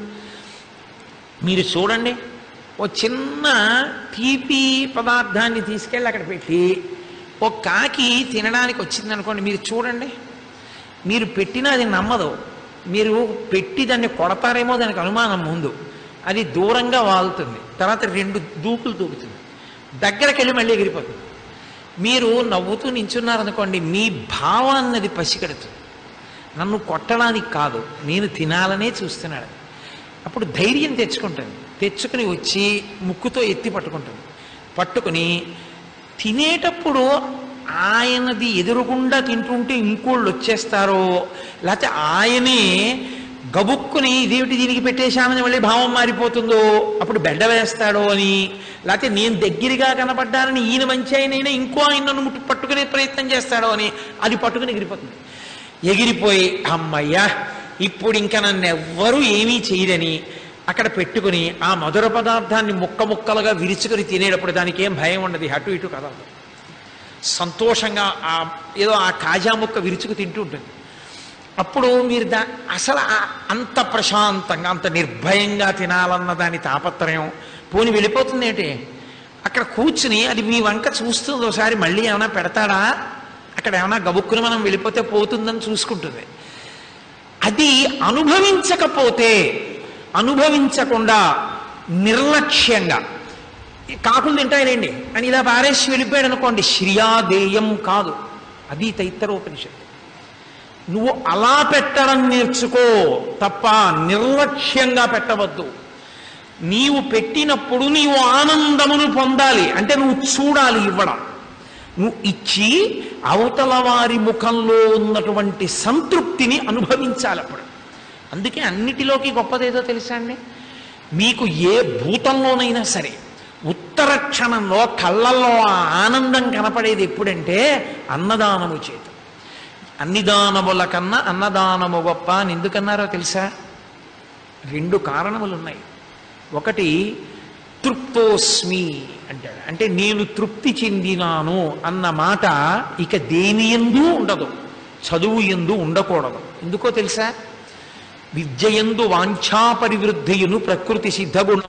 A: మీరు చూడండి ఓ చిన్న తీపి పదార్థాన్ని తీసుకెళ్ళి అక్కడ పెట్టి ఓ కాకి తినడానికి వచ్చిందనుకోండి మీరు చూడండి మీరు పెట్టినా అది నమ్మదు మీరు పెట్టి దాన్ని కొడతారేమో దానికి అనుమానం ముందు అది దూరంగా వాలుతుంది తర్వాత రెండు దూకులు దూకుతుంది దగ్గరికి వెళ్ళి మళ్ళీ ఎగిరిపోతుంది మీరు నవ్వుతూ నించున్నారనుకోండి మీ భావాన్ని అది పసిగడుతుంది నన్ను కొట్టడానికి కాదు నేను తినాలనే చూస్తున్నాడు అప్పుడు ధైర్యం తెచ్చుకుంటుంది తెచ్చుకుని వచ్చి ముక్కుతో ఎత్తి పట్టుకుంటుంది పట్టుకుని తినేటప్పుడు ఆయనది ఎదురుగుండా తింటుంటే ఇంకోళ్ళు వచ్చేస్తారో లేకపోతే ఆయనే గబుక్కుని ఇదేమిటి దీనికి పెట్టేశానని మళ్ళీ భావం మారిపోతుందో అప్పుడు బెడ్డ వేస్తాడో అని లేకపోతే నేను దగ్గరగా కనపడ్డానని ఈయన మంచి ఆయనైనా ఇంకో ఆయన నన్ను ముట్టు పట్టుకునే ప్రయత్నం చేస్తాడో అని అది పట్టుకుని ఎగిరిపోతుంది ఎగిరిపోయి అమ్మయ్యా ఇప్పుడు ఇంకా నన్ను ఎవ్వరూ ఏమీ చేయరని అక్కడ పెట్టుకుని ఆ మధుర పదార్థాన్ని ముక్క ముక్కలుగా విరుచుకుని తినేటప్పుడు దానికి ఏం భయం ఉండదు అటు ఇటు కదలదు సంతోషంగా ఆ ఏదో ఆ కాజా ముక్క విరుచుకు తింటూ ఉంటుంది అప్పుడు మీరు దా అసలు ఆ- అంత ప్రశాంతంగా అంత నిర్భయంగా తినాలన్న దాని తాపత్రయం పోని వెళ్ళిపోతుంది ఏంటి అక్కడ కూర్చుని అది మీ వంక చూస్తుంది ఒకసారి మళ్ళీ ఏమైనా పెడతాడా అక్కడ ఏమైనా గబుక్కుని మనం వెళ్ళిపోతే పోతుందని చూసుకుంటుంది అది అనుభవించకపోతే అనుభవించకుండా నిర్లక్ష్యంగా ఈ కాకులు తింటాయిలేండి అని ఇలా పారేసి వెళ్ళిపోయాడు అనుకోండి శ్రియాదేయం కాదు అది తైత్తరోపనిషత్తు నువ్వు అలా పెట్టడం నేర్చుకో తప్ప నిర్లక్ష్యంగా పెట్టవద్దు నీవు పెట్టినప్పుడు నీవు ఆనందమును పొందాలి అంటే నువ్వు చూడాలి ఇవ్వడం నువ్వు ఇచ్చి అవతల వారి ముఖంలో ఉన్నటువంటి సంతృప్తిని అనుభవించాలి అప్పుడు అందుకే అన్నిటిలోకి గొప్పదేదో తెలుసా అండి మీకు ఏ భూతంలోనైనా సరే ఉత్తర క్షణంలో కళ్ళల్లో ఆ ఆనందం కనపడేది ఎప్పుడంటే అన్నదానము చేత అన్ని దానముల కన్నా అన్నదానము గొప్ప అని ఎందుకన్నారో తెలుసా రెండు కారణములు ఉన్నాయి ఒకటి తృప్తోస్మి అంటాడు అంటే నేను తృప్తి చెందినాను అన్న మాట ఇక దేని ఎందు ఉండదు చదువు ఎందు ఉండకూడదు ఎందుకో తెలుసా విద్యయందు వాంఛాపరివృద్ధియును ప్రకృతి సిద్ధగుణం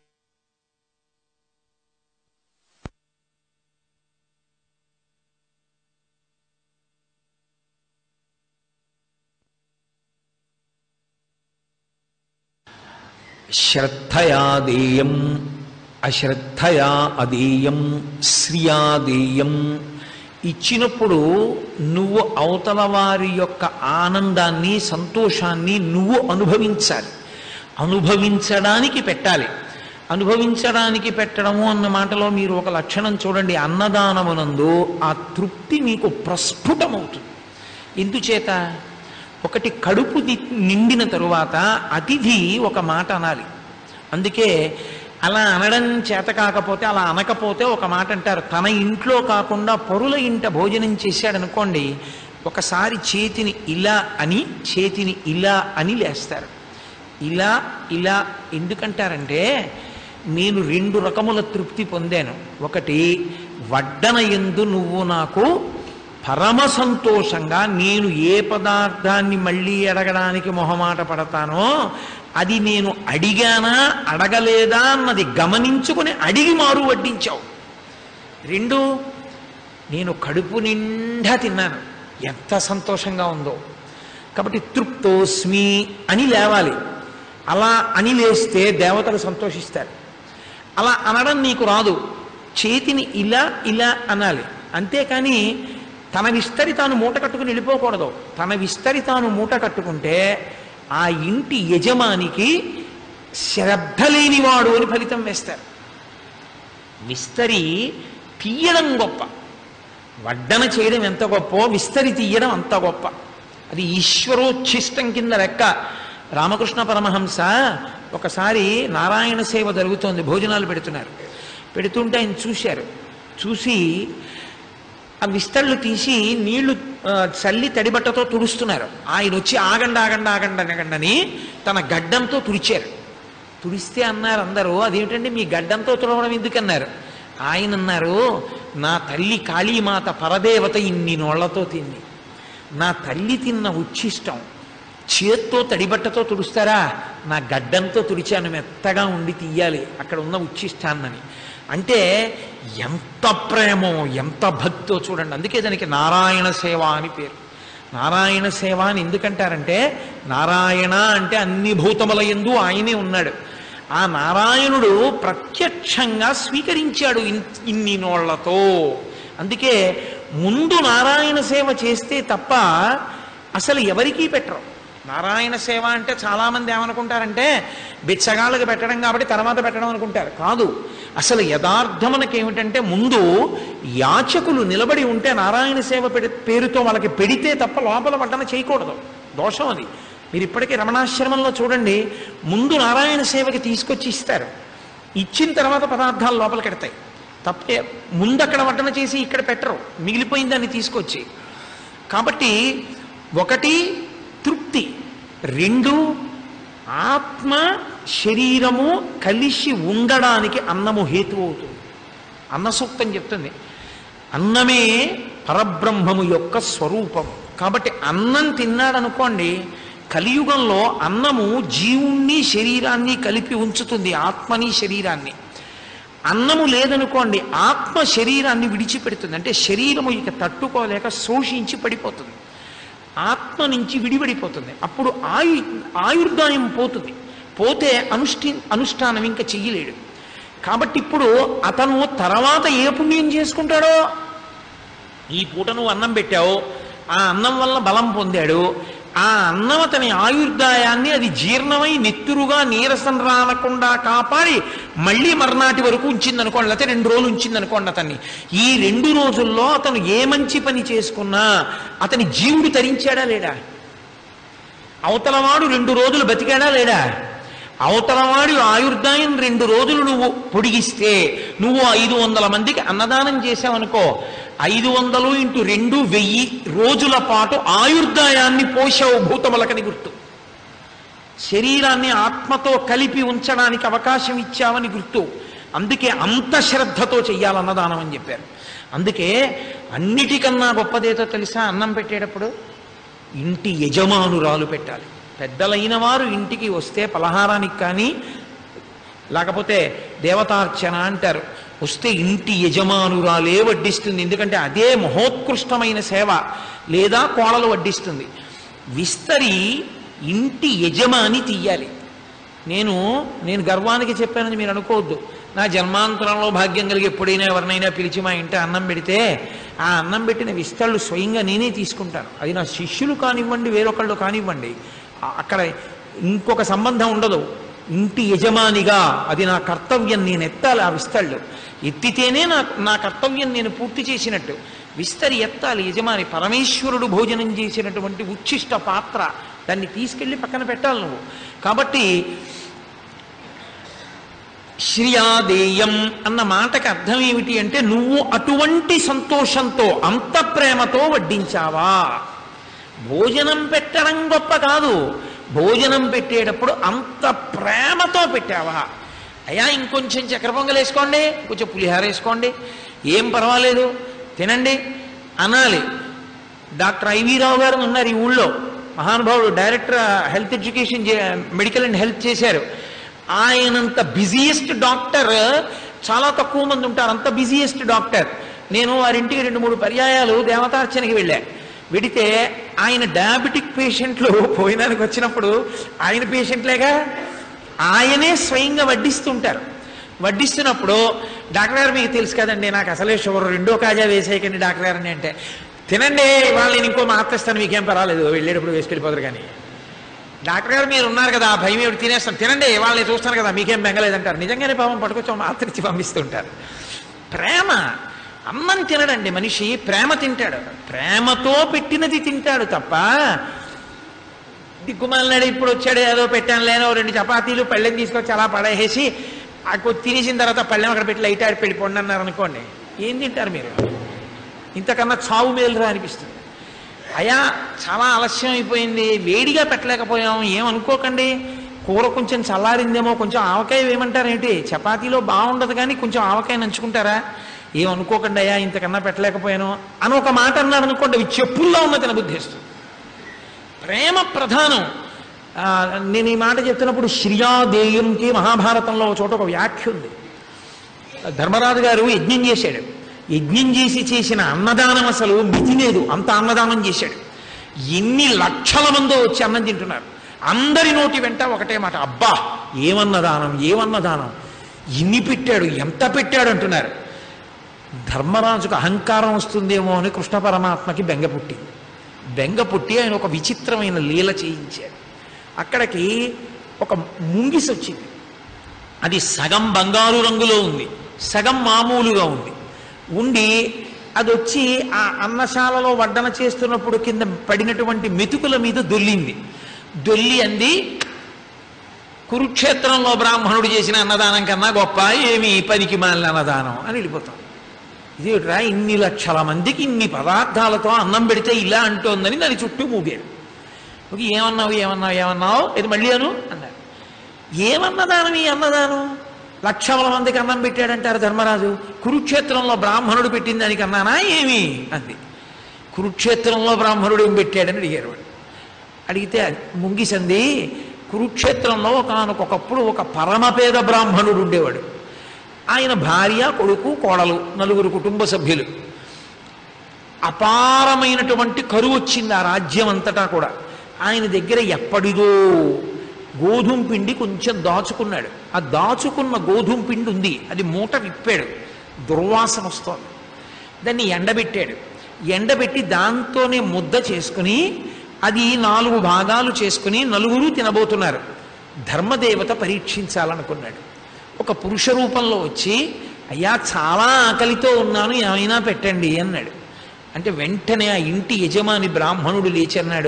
A: శ్రద్ధయా దేయం అశ్రద్ధయా అదేయం శ్రియాదేయం ఇచ్చినప్పుడు నువ్వు అవతల వారి యొక్క ఆనందాన్ని సంతోషాన్ని నువ్వు అనుభవించాలి అనుభవించడానికి పెట్టాలి అనుభవించడానికి పెట్టడము అన్న మాటలో మీరు ఒక లక్షణం చూడండి అన్నదానమునందు ఆ తృప్తి మీకు ప్రస్ఫుటమవుతుంది ఎందుచేత ఒకటి కడుపు ని- నిండిన తరువాత అతిథి ఒక మాట అనాలి అందుకే అలా అనడం చేత కాకపోతే అలా అనకపోతే ఒక మాట అంటారు తన ఇంట్లో కాకుండా పరుల ఇంట భోజనం చేశాడనుకోండి ఒకసారి చేతిని ఇలా అని చేతిని ఇలా అని లేస్తారు ఇలా ఇలా ఎందుకంటారంటే నేను రెండు రకముల తృప్తి పొందాను ఒకటి వడ్డన ఎందు నువ్వు నాకు పరమ సంతోషంగా నేను ఏ పదార్థాన్ని మళ్ళీ అడగడానికి మొహమాట పడతానో అది నేను అడిగానా అడగలేదా అన్నది గమనించుకుని అడిగి మారు వడ్డించావు రెండు నేను కడుపు నిండా తిన్నాను ఎంత సంతోషంగా ఉందో కాబట్టి తృప్తోస్మి అని లేవాలి అలా అని లేస్తే దేవతలు సంతోషిస్తారు అలా అనడం నీకు రాదు చేతిని ఇలా ఇలా అనాలి అంతేకాని తన విస్తరి తాను మూట కట్టుకుని వెళ్ళిపోకూడదు తన విస్తరి తాను మూట కట్టుకుంటే ఆ ఇంటి యజమానికి శ్రద్ధ లేనివాడు అని ఫలితం వేస్తారు విస్తరి తీయడం గొప్ప వడ్డన చేయడం ఎంత గొప్ప విస్తరి తీయడం అంత గొప్ప అది ఈశ్వరోచ్ఛిష్టం కింద లెక్క రామకృష్ణ పరమహంస ఒకసారి నారాయణ సేవ జరుగుతోంది భోజనాలు పెడుతున్నారు పెడుతుంటే ఆయన చూశారు చూసి ఆ విస్తళ్ళు తీసి నీళ్లు ఆ, చల్లి తడిబట్టతో తుడుస్తున్నారు ఆయన వచ్చి ఆగండి ఆగండి ఆగండి అనగండని తన గడ్డంతో తుడిచారు తుడిస్తే అన్నారు అందరూ అదేమిటండి మీ గడ్డంతో తుడవడం ఎందుకన్నారు ఆయన అన్నారు నా తల్లి కాళీమాత పరదేవత ఇన్ని నోళ్లతో తింది నా తల్లి తిన్న ఉచ్ఛిష్టం చేత్తో తడిబట్టతో తుడుస్తారా నా గడ్డంతో తుడిచాను మెత్తగా ఉండి తీయాలి అక్కడ ఉన్న ఉచ్ఛిష్టాన్నని అంటే ఎంత ప్రేమో ఎంత భక్తో చూడండి అందుకే దానికి నారాయణ సేవ అని పేరు నారాయణ సేవ అని ఎందుకంటారంటే నారాయణ అంటే అన్ని భూతముల ఎందు ఆయనే ఉన్నాడు ఆ నారాయణుడు ప్రత్యక్షంగా స్వీకరించాడు ఇన్- ఇన్ని నోళ్లతో అందుకే ముందు నారాయణ సేవ చేస్తే తప్ప అసలు ఎవరికీ పెట్టరు నారాయణ సేవ అంటే చాలామంది ఏమనుకుంటారంటే బిచ్చగాళ్ళకి పెట్టడం కాబట్టి తర్వాత పెట్టడం అనుకుంటారు కాదు అసలు యథార్థమునకి ఏమిటంటే ముందు యాచకులు నిలబడి ఉంటే నారాయణ సేవ పెడి పేరుతో వాళ్ళకి పెడితే తప్ప లోపల వడ్డన చేయకూడదు దోషం అది మీరు ఇప్పటికీ రమణాశ్రమంలో చూడండి ముందు నారాయణ సేవకి తీసుకొచ్చి ఇస్తారు ఇచ్చిన తర్వాత పదార్థాలు లోపలికి ఎడతాయి తప్పే ముందు అక్కడ వడ్డన చేసి ఇక్కడ పెట్టరు మిగిలిపోయిన దాన్ని తీసుకొచ్చి కాబట్టి ఒకటి తృప్తి రెండు ఆత్మ శరీరము కలిసి ఉండడానికి అన్నము హేతు అవుతుంది అన్న సూక్తం చెప్తుంది అన్నమే పరబ్రహ్మము యొక్క స్వరూపం కాబట్టి అన్నం తిన్నాడనుకోండి కలియుగంలో అన్నము జీవుణ్ణి శరీరాన్ని కలిపి ఉంచుతుంది ఆత్మని శరీరాన్ని అన్నము లేదనుకోండి ఆత్మ శరీరాన్ని విడిచిపెడుతుంది అంటే శరీరము ఇక తట్టుకోలేక శోషించి పడిపోతుంది ఆత్మ నుంచి విడిపడిపోతుంది అప్పుడు ఆయు ఆయుర్దాయం పోతుంది పోతే అనుష్ఠి అనుష్ఠానం ఇంకా చెయ్యలేడు కాబట్టి ఇప్పుడు అతను తర్వాత ఏ పుణ్యం చేసుకుంటాడో ఈ పూట నువ్వు అన్నం పెట్టావు ఆ అన్నం వల్ల బలం పొందాడు ఆ అన్నం అతని ఆయుర్దాయాన్ని అది జీర్ణమై నెత్తురుగా నీరసం రానకుండా కాపాడి మళ్ళీ మర్నాటి వరకు ఉంచింది అనుకోండి లేకపోతే రెండు రోజులు ఉంచింది అనుకోండి అతన్ని ఈ రెండు రోజుల్లో అతను ఏ మంచి పని చేసుకున్నా అతని జీవుడు తరించాడా లేడా అవతలవాడు రెండు రోజులు బతికాడా లేడా అవతలవాడి ఆయుర్దాయం రెండు రోజులు నువ్వు పొడిగిస్తే నువ్వు ఐదు వందల మందికి అన్నదానం చేసావనుకో ఐదు వందలు ఇంటూ రెండు వెయ్యి రోజుల పాటు ఆయుర్దాయాన్ని పోసావు భూతములకని గుర్తు శరీరాన్ని ఆత్మతో కలిపి ఉంచడానికి అవకాశం ఇచ్చావని గుర్తు అందుకే అంత శ్రద్ధతో చెయ్యాలన్నదానం అని చెప్పారు అందుకే అన్నిటికన్నా గొప్పదేదో తెలుసా అన్నం పెట్టేటప్పుడు ఇంటి యజమానురాలు పెట్టాలి పెద్దలైన వారు ఇంటికి వస్తే పలహారానికి కానీ లేకపోతే దేవతార్చన అంటారు వస్తే ఇంటి యజమానురాలే వడ్డిస్తుంది ఎందుకంటే అదే మహోత్కృష్టమైన సేవ లేదా కోడలు వడ్డిస్తుంది విస్తరి ఇంటి యజమాని తీయాలి నేను నేను గర్వానికి చెప్పానని మీరు అనుకోవద్దు నా జన్మాంతరంలో భాగ్యం కలిగి ఎప్పుడైనా ఎవరినైనా పిలిచి మా ఇంటి అన్నం పెడితే ఆ అన్నం పెట్టిన విస్తళ్ళు స్వయంగా నేనే తీసుకుంటాను అది నా శిష్యులు కానివ్వండి వేరొకళ్ళు కానివ్వండి ఆ- అక్కడ ఇంకొక సంబంధం ఉండదు ఇంటి యజమానిగా అది నా కర్తవ్యం నేను ఎత్తాలి ఆ విస్తళ్ళు ఎత్తితేనే నా నా కర్తవ్యం నేను పూర్తి చేసినట్టు విస్తరి ఎత్తాలి యజమాని పరమేశ్వరుడు భోజనం చేసినటువంటి ఉచ్ఛిష్ట పాత్ర దాన్ని తీసుకెళ్ళి పక్కన పెట్టాలి నువ్వు కాబట్టి శ్రియాదేయం అన్న మాటకి అర్థం ఏమిటి అంటే నువ్వు అటువంటి సంతోషంతో అంత ప్రేమతో వడ్డించావా భోజనం పెట్టడం గొప్ప కాదు భోజనం పెట్టేటప్పుడు అంత ప్రేమతో పెట్టావా అయ్యా ఇంకొంచెం చక్కెర పొంగల్ వేసుకోండి కొంచెం పులిహార వేసుకోండి ఏం పర్వాలేదు తినండి అనాలి డాక్టర్ ఐవీరావు గారు ఉన్నారు ఈ ఊళ్ళో మహానుభావుడు director health education medical and health చేశారు ఆయనంత బిజీయెస్ట్ డాక్టర్ చాలా తక్కువ మంది ఉంటారు అంత బిజీయెస్ట్ డాక్టర్ నేను వారింటికి రెండు మూడు పర్యాయాలు దేవతార్చనకి వెళ్ళా వెడితే ఆయన డయాబెటిక్ పేషెంట్లు పోయినానికి వచ్చినప్పుడు ఆయన పేషెంట్లేగా ఆయనే స్వయంగా వడ్డిస్తుంటారు వడ్డిస్తున్నప్పుడు డాక్టర్ గారు మీకు తెలుసు కదండి నాకు అసలే షుగర్ రెండో కాజా వేసేయకండి డాక్టర్ గారిని అంటే తినండి వాళ్ళు నేను ఇంకో మాత్ర ఇస్తాను మీకేం పర్వాలేదు వెళ్ళేటప్పుడు వేసుకెళ్ళిపోతారు కానీ డాక్టర్ గారు మీరు ఉన్నారు కదా ఆ భయం ఏమిటి తినేస్తాను తినండి వాళ్ళని చూస్తాను కదా మీకేం బెంగలేదంటారు నిజంగానే పాపం పట్టుకొచ్చి ఒక మాత్ర ఇచ్చి పంపిస్తుంటారు ప్రేమ అన్నం తినడండి మనిషి ప్రేమ తింటాడు ప్రేమతో పెట్టినది తింటాడు తప్ప దిక్కుమాలినాడు ఇప్పుడు వచ్చాడు ఏదో పెట్టాను లేనో రెండు చపాతీలు పళ్ళెం తీసుకొచ్చి అలా పడేసి ఆ కొద్ది తినేసిన తర్వాత పళ్ళెం అక్కడ పెట్టి లైట్ ఆడి పెళ్లి పొండి అన్నారు అనుకోండి ఏం తింటారు మీరు ఇంతకన్నా చావు మేలురా అనిపిస్తుంది అయా చాలా ఆలస్యం అయిపోయింది వేడిగా పెట్టలేకపోయాం ఏమనుకోకండి కూర కొంచెం చల్లారిందేమో కొంచెం ఆవకాయ వేయమంటారేంటి చపాతీలో బాగుండదు కానీ కొంచెం ఆవకాయ నంచుకుంటారా ఏమనుకోకండి అయ్యా ఇంతకన్నా పెట్టలేకపోయాను అని ఒక మాట అన్నారు అనుకోండి అవి చెప్పుల్లో ఉన్న తిన బుద్ధిస్తుంది ప్రేమ ప్రధానం ఆ, నేను ఈ మాట చెప్తున్నప్పుడు శ్రియాదేయంకి మహాభారతంలో ఒక చోట ఒక వ్యాఖ్య ఉంది ధర్మరాజు గారు యజ్ఞం చేశాడు యజ్ఞం చేసి చేసిన అన్నదానం అసలు మితి లేదు అంత అన్నదానం చేశాడు ఎన్ని లక్షల మందో వచ్చి అన్నం తింటున్నారు అందరి నోటి వెంట ఒకటే మాట అబ్బా ఏమన్నదానం ఏమన్నదానం ఇన్ని పెట్టాడు ఎంత పెట్టాడు అంటున్నారు ధర్మరాజుకు అహంకారం వస్తుందేమో అని కృష్ణ పరమాత్మకి బెంగ పుట్టింది బెంగ పుట్టి ఆయన ఒక విచిత్రమైన లీల చేయించాడు అక్కడికి ఒక ముంగిసి వచ్చింది అది సగం బంగారు రంగులో ఉంది సగం మామూలుగా ఉంది ఉండి అది వచ్చి ఆ అన్నశాలలో వడ్డన చేస్తున్నప్పుడు కింద పడినటువంటి మెతుకుల మీద దొల్లింది దొల్లి అంది కురుక్షేత్రంలో బ్రాహ్మణుడు చేసిన అన్నదానం కన్నా గొప్ప ఏమి పనికి మాలిన అన్నదానం అని వెళ్ళిపోతాం ఇదేమిట్రా ఇన్ని లక్షల మందికి ఇన్ని పదార్థాలతో అన్నం పెడితే ఇలా అంటోందని దాని చుట్టూ మూగారు ఒక ఏమన్నావు ఏమన్నావు ఏమన్నావు ఇది మళ్ళీ అను అన్నారు ఏమన్నదానం ఈ అన్నదానం లక్షల మందికి అన్నం పెట్టాడంటారు ధర్మరాజు కురుక్షేత్రంలో బ్రాహ్మణుడు పెట్టిన దానికి అన్నానా ఏమి అంది కురుక్షేత్రంలో బ్రాహ్మణుడు ఏం పెట్టాడని అడిగారు వాడు అడిగితే ముంగిసంది కురుక్షేత్రంలో ఒకనొకప్పుడు ఒక పరమపేద బ్రాహ్మణుడు ఉండేవాడు ఆయన భార్య కొడుకు కోడలు నలుగురు కుటుంబ సభ్యులు అపారమైనటువంటి కరువు వచ్చింది ఆ రాజ్యం అంతటా కూడా ఆయన దగ్గర ఎప్పటిదో గోధుమ పిండి కొంచెం దాచుకున్నాడు ఆ దాచుకున్న గోధుమ పిండి ఉంది అది మూట విప్పాడు దుర్వాసన వస్తోంది దాన్ని ఎండబెట్టాడు ఎండబెట్టి దాంతోనే ముద్ద చేసుకుని అది నాలుగు భాగాలు చేసుకుని నలుగురు తినబోతున్నారు ధర్మదేవత పరీక్షించాలనుకున్నాడు ఒక పురుష రూపంలో వచ్చి అయ్యా చాలా ఆకలితో ఉన్నాను ఏమైనా పెట్టండి అన్నాడు అంటే వెంటనే ఆ ఇంటి యజమాని బ్రాహ్మణుడు లేచి అన్నాడు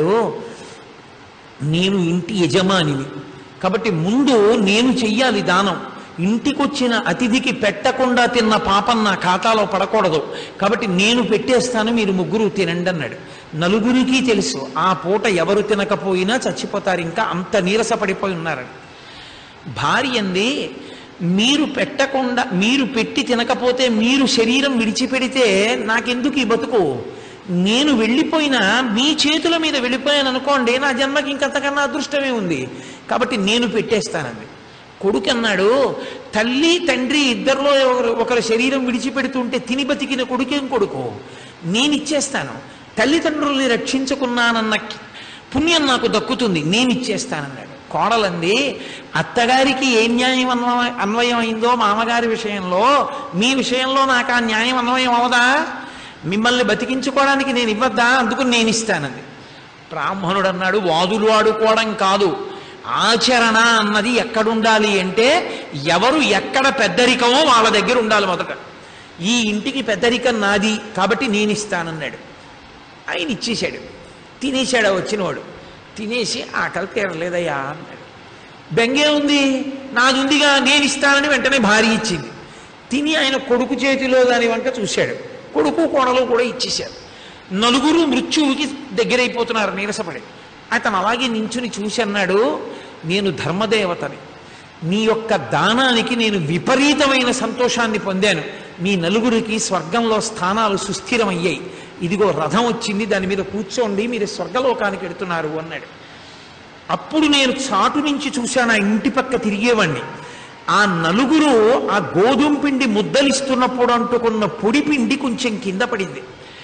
A: నేను ఇంటి యజమానిని కాబట్టి ముందు నేను చెయ్యాలి దానం ఇంటికొచ్చిన అతిథికి పెట్టకుండా తిన్న పాపం నా ఖాతాలో పడకూడదు కాబట్టి నేను పెట్టేస్తాను మీరు ముగ్గురు తినండి అన్నాడు నలుగురికి తెలుసు ఆ పూట ఎవరు తినకపోయినా చచ్చిపోతారు ఇంకా అంత నీరసపడిపోయి ఉన్నారని భార్య అంది మీరు పెట్టకుండా మీరు పెట్టి తినకపోతే మీరు శరీరం విడిచిపెడితే నాకెందుకు ఈ బతుకు నేను వెళ్ళిపోయినా మీ చేతుల మీద వెళ్ళిపోయాను అనుకోండి నా జన్మకి ఇంకంతకన్నా అదృష్టమే ఉంది కాబట్టి నేను పెట్టేస్తానండి కొడుకు అన్నాడు తల్లి తండ్రి ఇద్దరిలో ఒకరు ఒకరి శరీరం విడిచిపెడుతుంటే తిని బతికిన కొడుకేం కొడుకు నేను ఇచ్చేస్తాను తల్లిదండ్రుల్ని రక్షించుకున్నానన్న పుణ్యం నాకు దక్కుతుంది నేను ఇచ్చేస్తానన్నాడు కోడలంది అత్తగారికి ఏ న్యాయం అన్వయ అన్వయం అయిందో మామగారి విషయంలో మీ విషయంలో నాకు ఆ న్యాయం అన్వయం అవదా మిమ్మల్ని బతికించుకోవడానికి నేను ఇవ్వద్దా అందుకు నేను ఇస్తానంది బ్రాహ్మణుడు అన్నాడు వాదులు ఆడుకోవడం కాదు ఆచరణ అన్నది ఎక్కడుండాలి అంటే ఎవరు ఎక్కడ పెద్దరికమో వాళ్ళ దగ్గర ఉండాలి మొదట ఈ ఇంటికి పెద్దరికం నాది కాబట్టి నేను ఇస్తానన్నాడు ఆయన ఇచ్చేశాడు తినేశాడు ఆ వచ్చినవాడు తినేసి ఆకలి తీరలేదయ్యా అన్నాడు బెంగే ఉంది నాది ఉందిగా నేను ఇస్తానని వెంటనే భార్య ఇచ్చింది తిని ఆయన కొడుకు చేతిలో దాని వంక చూశాడు కొడుకు కోడలు కూడా ఇచ్చేశారు నలుగురు మృత్యువుకి దగ్గరైపోతున్నారు నీరసపడి అతను అలాగే నించుని చూసి అన్నాడు నేను ధర్మదేవతని నీ యొక్క దానానికి నేను విపరీతమైన సంతోషాన్ని పొందాను మీ నలుగురికి స్వర్గంలో స్థానాలు సుస్థిరమయ్యాయి ఇదిగో రథం వచ్చింది దాని మీద కూర్చోండి మీరు స్వర్గలోకానికి వెడుతున్నారు అన్నాడు అప్పుడు నేను చాటు నుంచి చూశాను ఆ ఇంటి పక్క తిరిగేవాణ్ణి ఆ నలుగురు ఆ గోధుమ పిండి ముద్దలిస్తున్నప్పుడు అంటుకున్న పొడి పిండి కొంచెం కింద పడింది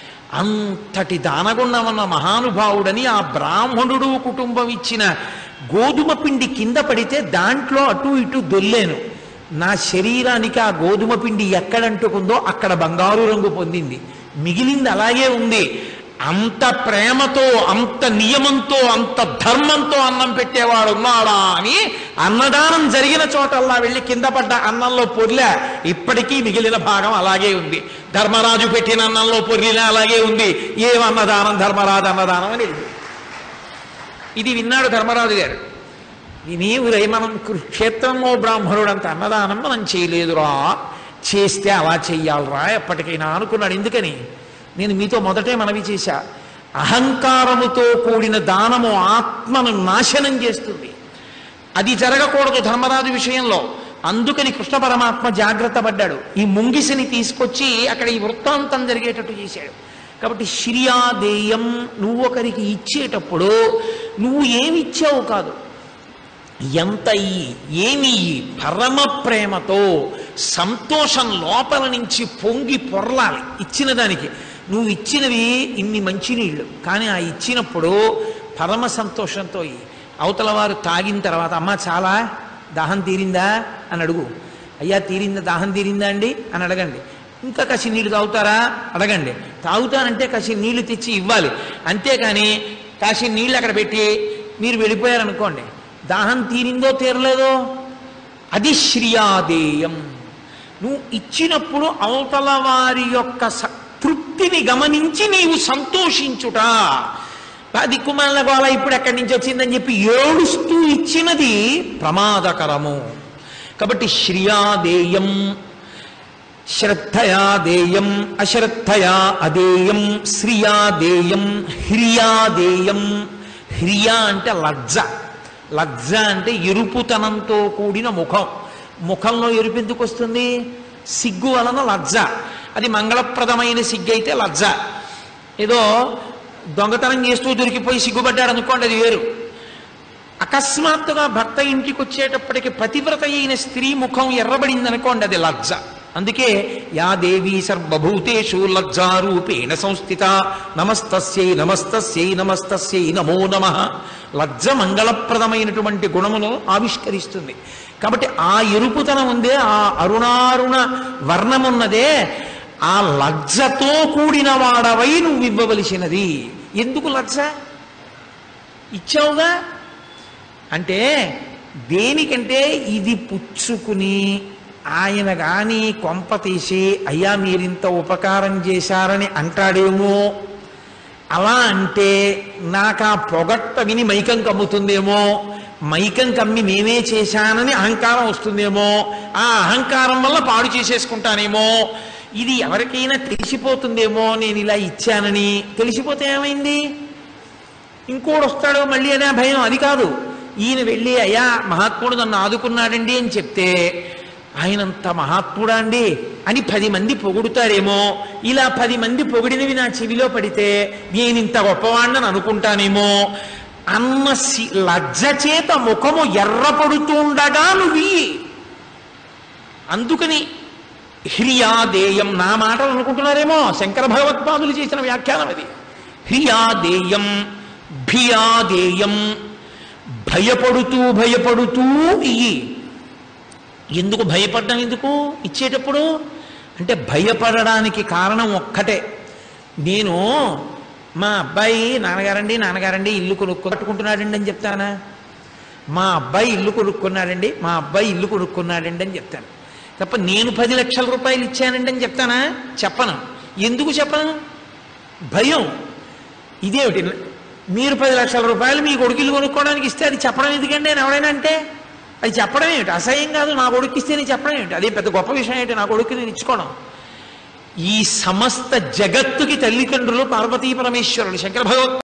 A: అంతటి దానగుణమన్న మహానుభావుడని ఆ బ్రాహ్మణుడు కుటుంబం ఇచ్చిన గోధుమ పిండి కింద పడితే దాంట్లో అటు ఇటు దొల్లాను నా శరీరానికి ఆ గోధుమ పిండి ఎక్కడంటుకుందో అక్కడ బంగారు రంగు పొందింది మిగిలింది అలాగే ఉంది అంత ప్రేమతో అంత నియమంతో అంత ధర్మంతో అన్నం పెట్టేవాడు ఉన్నాడా అని అన్నదానం జరిగిన చోటల్లా వెళ్ళి కింద పడ్డ అన్నంలో పొర్లే ఇప్పటికీ మిగిలిన భాగం అలాగే ఉంది ధర్మరాజు పెట్టిన అన్నంలో పొర్లినా అలాగే ఉంది ఏం అన్నదానం ధర్మరాజు అన్నదానం అని ఉంది. ఇది విన్నాడు ధర్మరాజు గారు విని ఉదయం మనం కురుక్షేత్రంలో బ్రాహ్మణుడు అంత అన్నదానం మనం చేయలేదురా చేస్తే అలా చెయ్యాలరా ఎప్పటికైనా అనుకున్నాడు ఎందుకని నేను మీతో మొదటే మనవి చేశా అహంకారముతో కూడిన దానము ఆత్మను నాశనం చేస్తుంది అది జరగకూడదు ధర్మరాజు విషయంలో అందుకని కృష్ణ పరమాత్మ జాగ్రత్త పడ్డాడు ఈ ముంగిసిని తీసుకొచ్చి అక్కడ ఈ వృత్తాంతం జరిగేటట్టు చేశాడు కాబట్టి శ్రియాదేయం నువ్వు ఒకరికి ఇచ్చేటప్పుడు నువ్వు ఏమి ఇచ్చావు కాదు ఎంత ఇయ్యి ఏమి ఇయ్యి పరమ ప్రేమతో సంతోషం లోపల నుంచి పొంగి పొరలాలి ఇచ్చిన దానికి నువ్వు ఇచ్చినవి ఇన్ని మంచినీళ్ళు కానీ ఆ ఇచ్చినప్పుడు పరమ సంతోషంతో ఇయ్యి అవతల వారు తాగిన తర్వాత అమ్మ చాలా దాహం తీరిందా అని అడుగు అయ్యా తీరిందా దాహం తీరిందా అండి అని అడగండి ఇంకా కసి నీళ్ళు తాగుతారా అడగండి తాగుతానంటే కసి నీళ్లు తెచ్చి ఇవ్వాలి అంతేకాని కాసి నీళ్ళు అక్కడ పెట్టి మీరు వెళ్ళిపోయారనుకోండి దాహం తీరిందో తీరలేదో అది శ్రియాదేయం నువ్వు ఇచ్చినప్పుడు అవతల వారి యొక్క స- తృప్తిని గమనించి నీవు సంతోషించుట అది కుమారుల గోళ ఇప్పుడు ఎక్కడి నుంచి వచ్చిందని చెప్పి ఏడుస్తూ ఇచ్చినది ప్రమాదకరము కాబట్టి శ్రియాదేయం శ్రద్ధయా దేయం అశ్రద్ధయా అదేయం శ్రియా దేయం హ్రియా దేయం హ్రియా అంటే లజ్జ లజ్జ అంటే ఎరుపుతనంతో కూడిన ముఖం ముఖంలో ఎరుపు ఎందుకు వస్తుంది సిగ్గు వలన లజ్జ అది మంగళప్రదమైన సిగ్గు అయితే లజ్జ ఏదో దొంగతనం చేస్తూ దొరికిపోయి సిగ్గుపడ్డాడు అనుకోండి అది వేరు అకస్మాత్తుగా భర్త ఇంటికి వచ్చేటప్పటికి పతివ్రత అయిన స్త్రీ ముఖం ఎర్రబడింది అనుకోండి అది లజ్జ అందుకే యా దేవీ సర్వభూతేషు లజ్జారూపేణ సంస్థిత నమస్తస్యై నమస్తస్యై నమస్తస్యై నమో నమ లజ్జ మంగళప్రదమైనటువంటి గుణమును ఆవిష్కరిస్తుంది కాబట్టి ఆ ఎరుపుతనం ఉందే ఆ అరుణారుణ వర్ణమున్నదే ఆ లజ్జతో కూడిన వాడవై నువ్వు ఇవ్వవలసినది ఎందుకు లజ్జ ఇచ్చావుగా అంటే దేనికంటే ఇది పుచ్చుకుని ఆయన కానీ కొంప తీసి అయ్యా మీరింత ఉపకారం చేశారని అంటాడేమో అలా అంటే నాకు ఆ పొగట్ట విని మైకం కమ్ముతుందేమో మైకం కమ్మి నేనే చేశానని అహంకారం వస్తుందేమో ఆ అహంకారం వల్ల పాడు చేసేసుకుంటానేమో ఇది ఎవరికైనా తెలిసిపోతుందేమో నేను ఇలా ఇచ్చానని తెలిసిపోతే ఏమైంది ఇంకోడు వస్తాడో మళ్ళీ అనే భయం అది కాదు ఈయన వెళ్ళి అయ్యా మహాత్ముడు నన్ను ఆదుకున్నాడండి అని చెప్తే ఆయనంత మహాత్ముడా అండి అని పది మంది పొగుడుతారేమో ఇలా పది మంది పొగిడినవి నా చెవిలో పడితే నేను ఇంత గొప్పవాణ్ణని అనుకుంటానేమో అన్న సి- లజ్జ చేత ముఖము ఎర్రపడుతుండగా నువ్వు ఇయ్యి. అందుకని హ్రియాదేయం నా మాటలు అనుకుంటున్నారేమో శంకర భగవత్పాదులు చేసిన వ్యాఖ్యానం అది హ్రియాదేయం భియాదేయం భయపడుతూ భయపడుతూ ఇయ్యి ఎందుకు భయపడ్డం ఎందుకు ఇచ్చేటప్పుడు అంటే భయపడడానికి కారణం ఒక్కటే నేను మా అబ్బాయి నాన్నగారండి నాన్నగారండి ఇల్లు కొనుక్కు కట్టుకుంటున్నాడండి అని చెప్తానా మా అబ్బాయి ఇల్లు కొనుక్కున్నాడండి మా అబ్బాయి ఇల్లు కొనుక్కున్నాడండి అని చెప్తాను తప్ప నేను పది లక్షల రూపాయలు ఇచ్చానండి అని చెప్తానా చెప్పను ఎందుకు చెప్పను భయం ఇదేమిటి మీరు పది లక్షల రూపాయలు మీ కొడుకు ఇల్లు కొనుక్కోవడానికి ఇస్తే అది చెప్పడం ఎందుకండి అని ఎవడైనా అంటే అది చెప్పడం ఏమిటి అసహ్యం కాదు నా కొడుకు ఇస్తే నేను చెప్పడం ఏమిటి అదే పెద్ద గొప్ప విషయం ఏంటి నా కొడుకు నేను ఇచ్చుకోవడం ఈ సమస్త జగత్తుకి తల్లిదండ్రులు పార్వతీ పరమేశ్వరులు శంకర భగవత్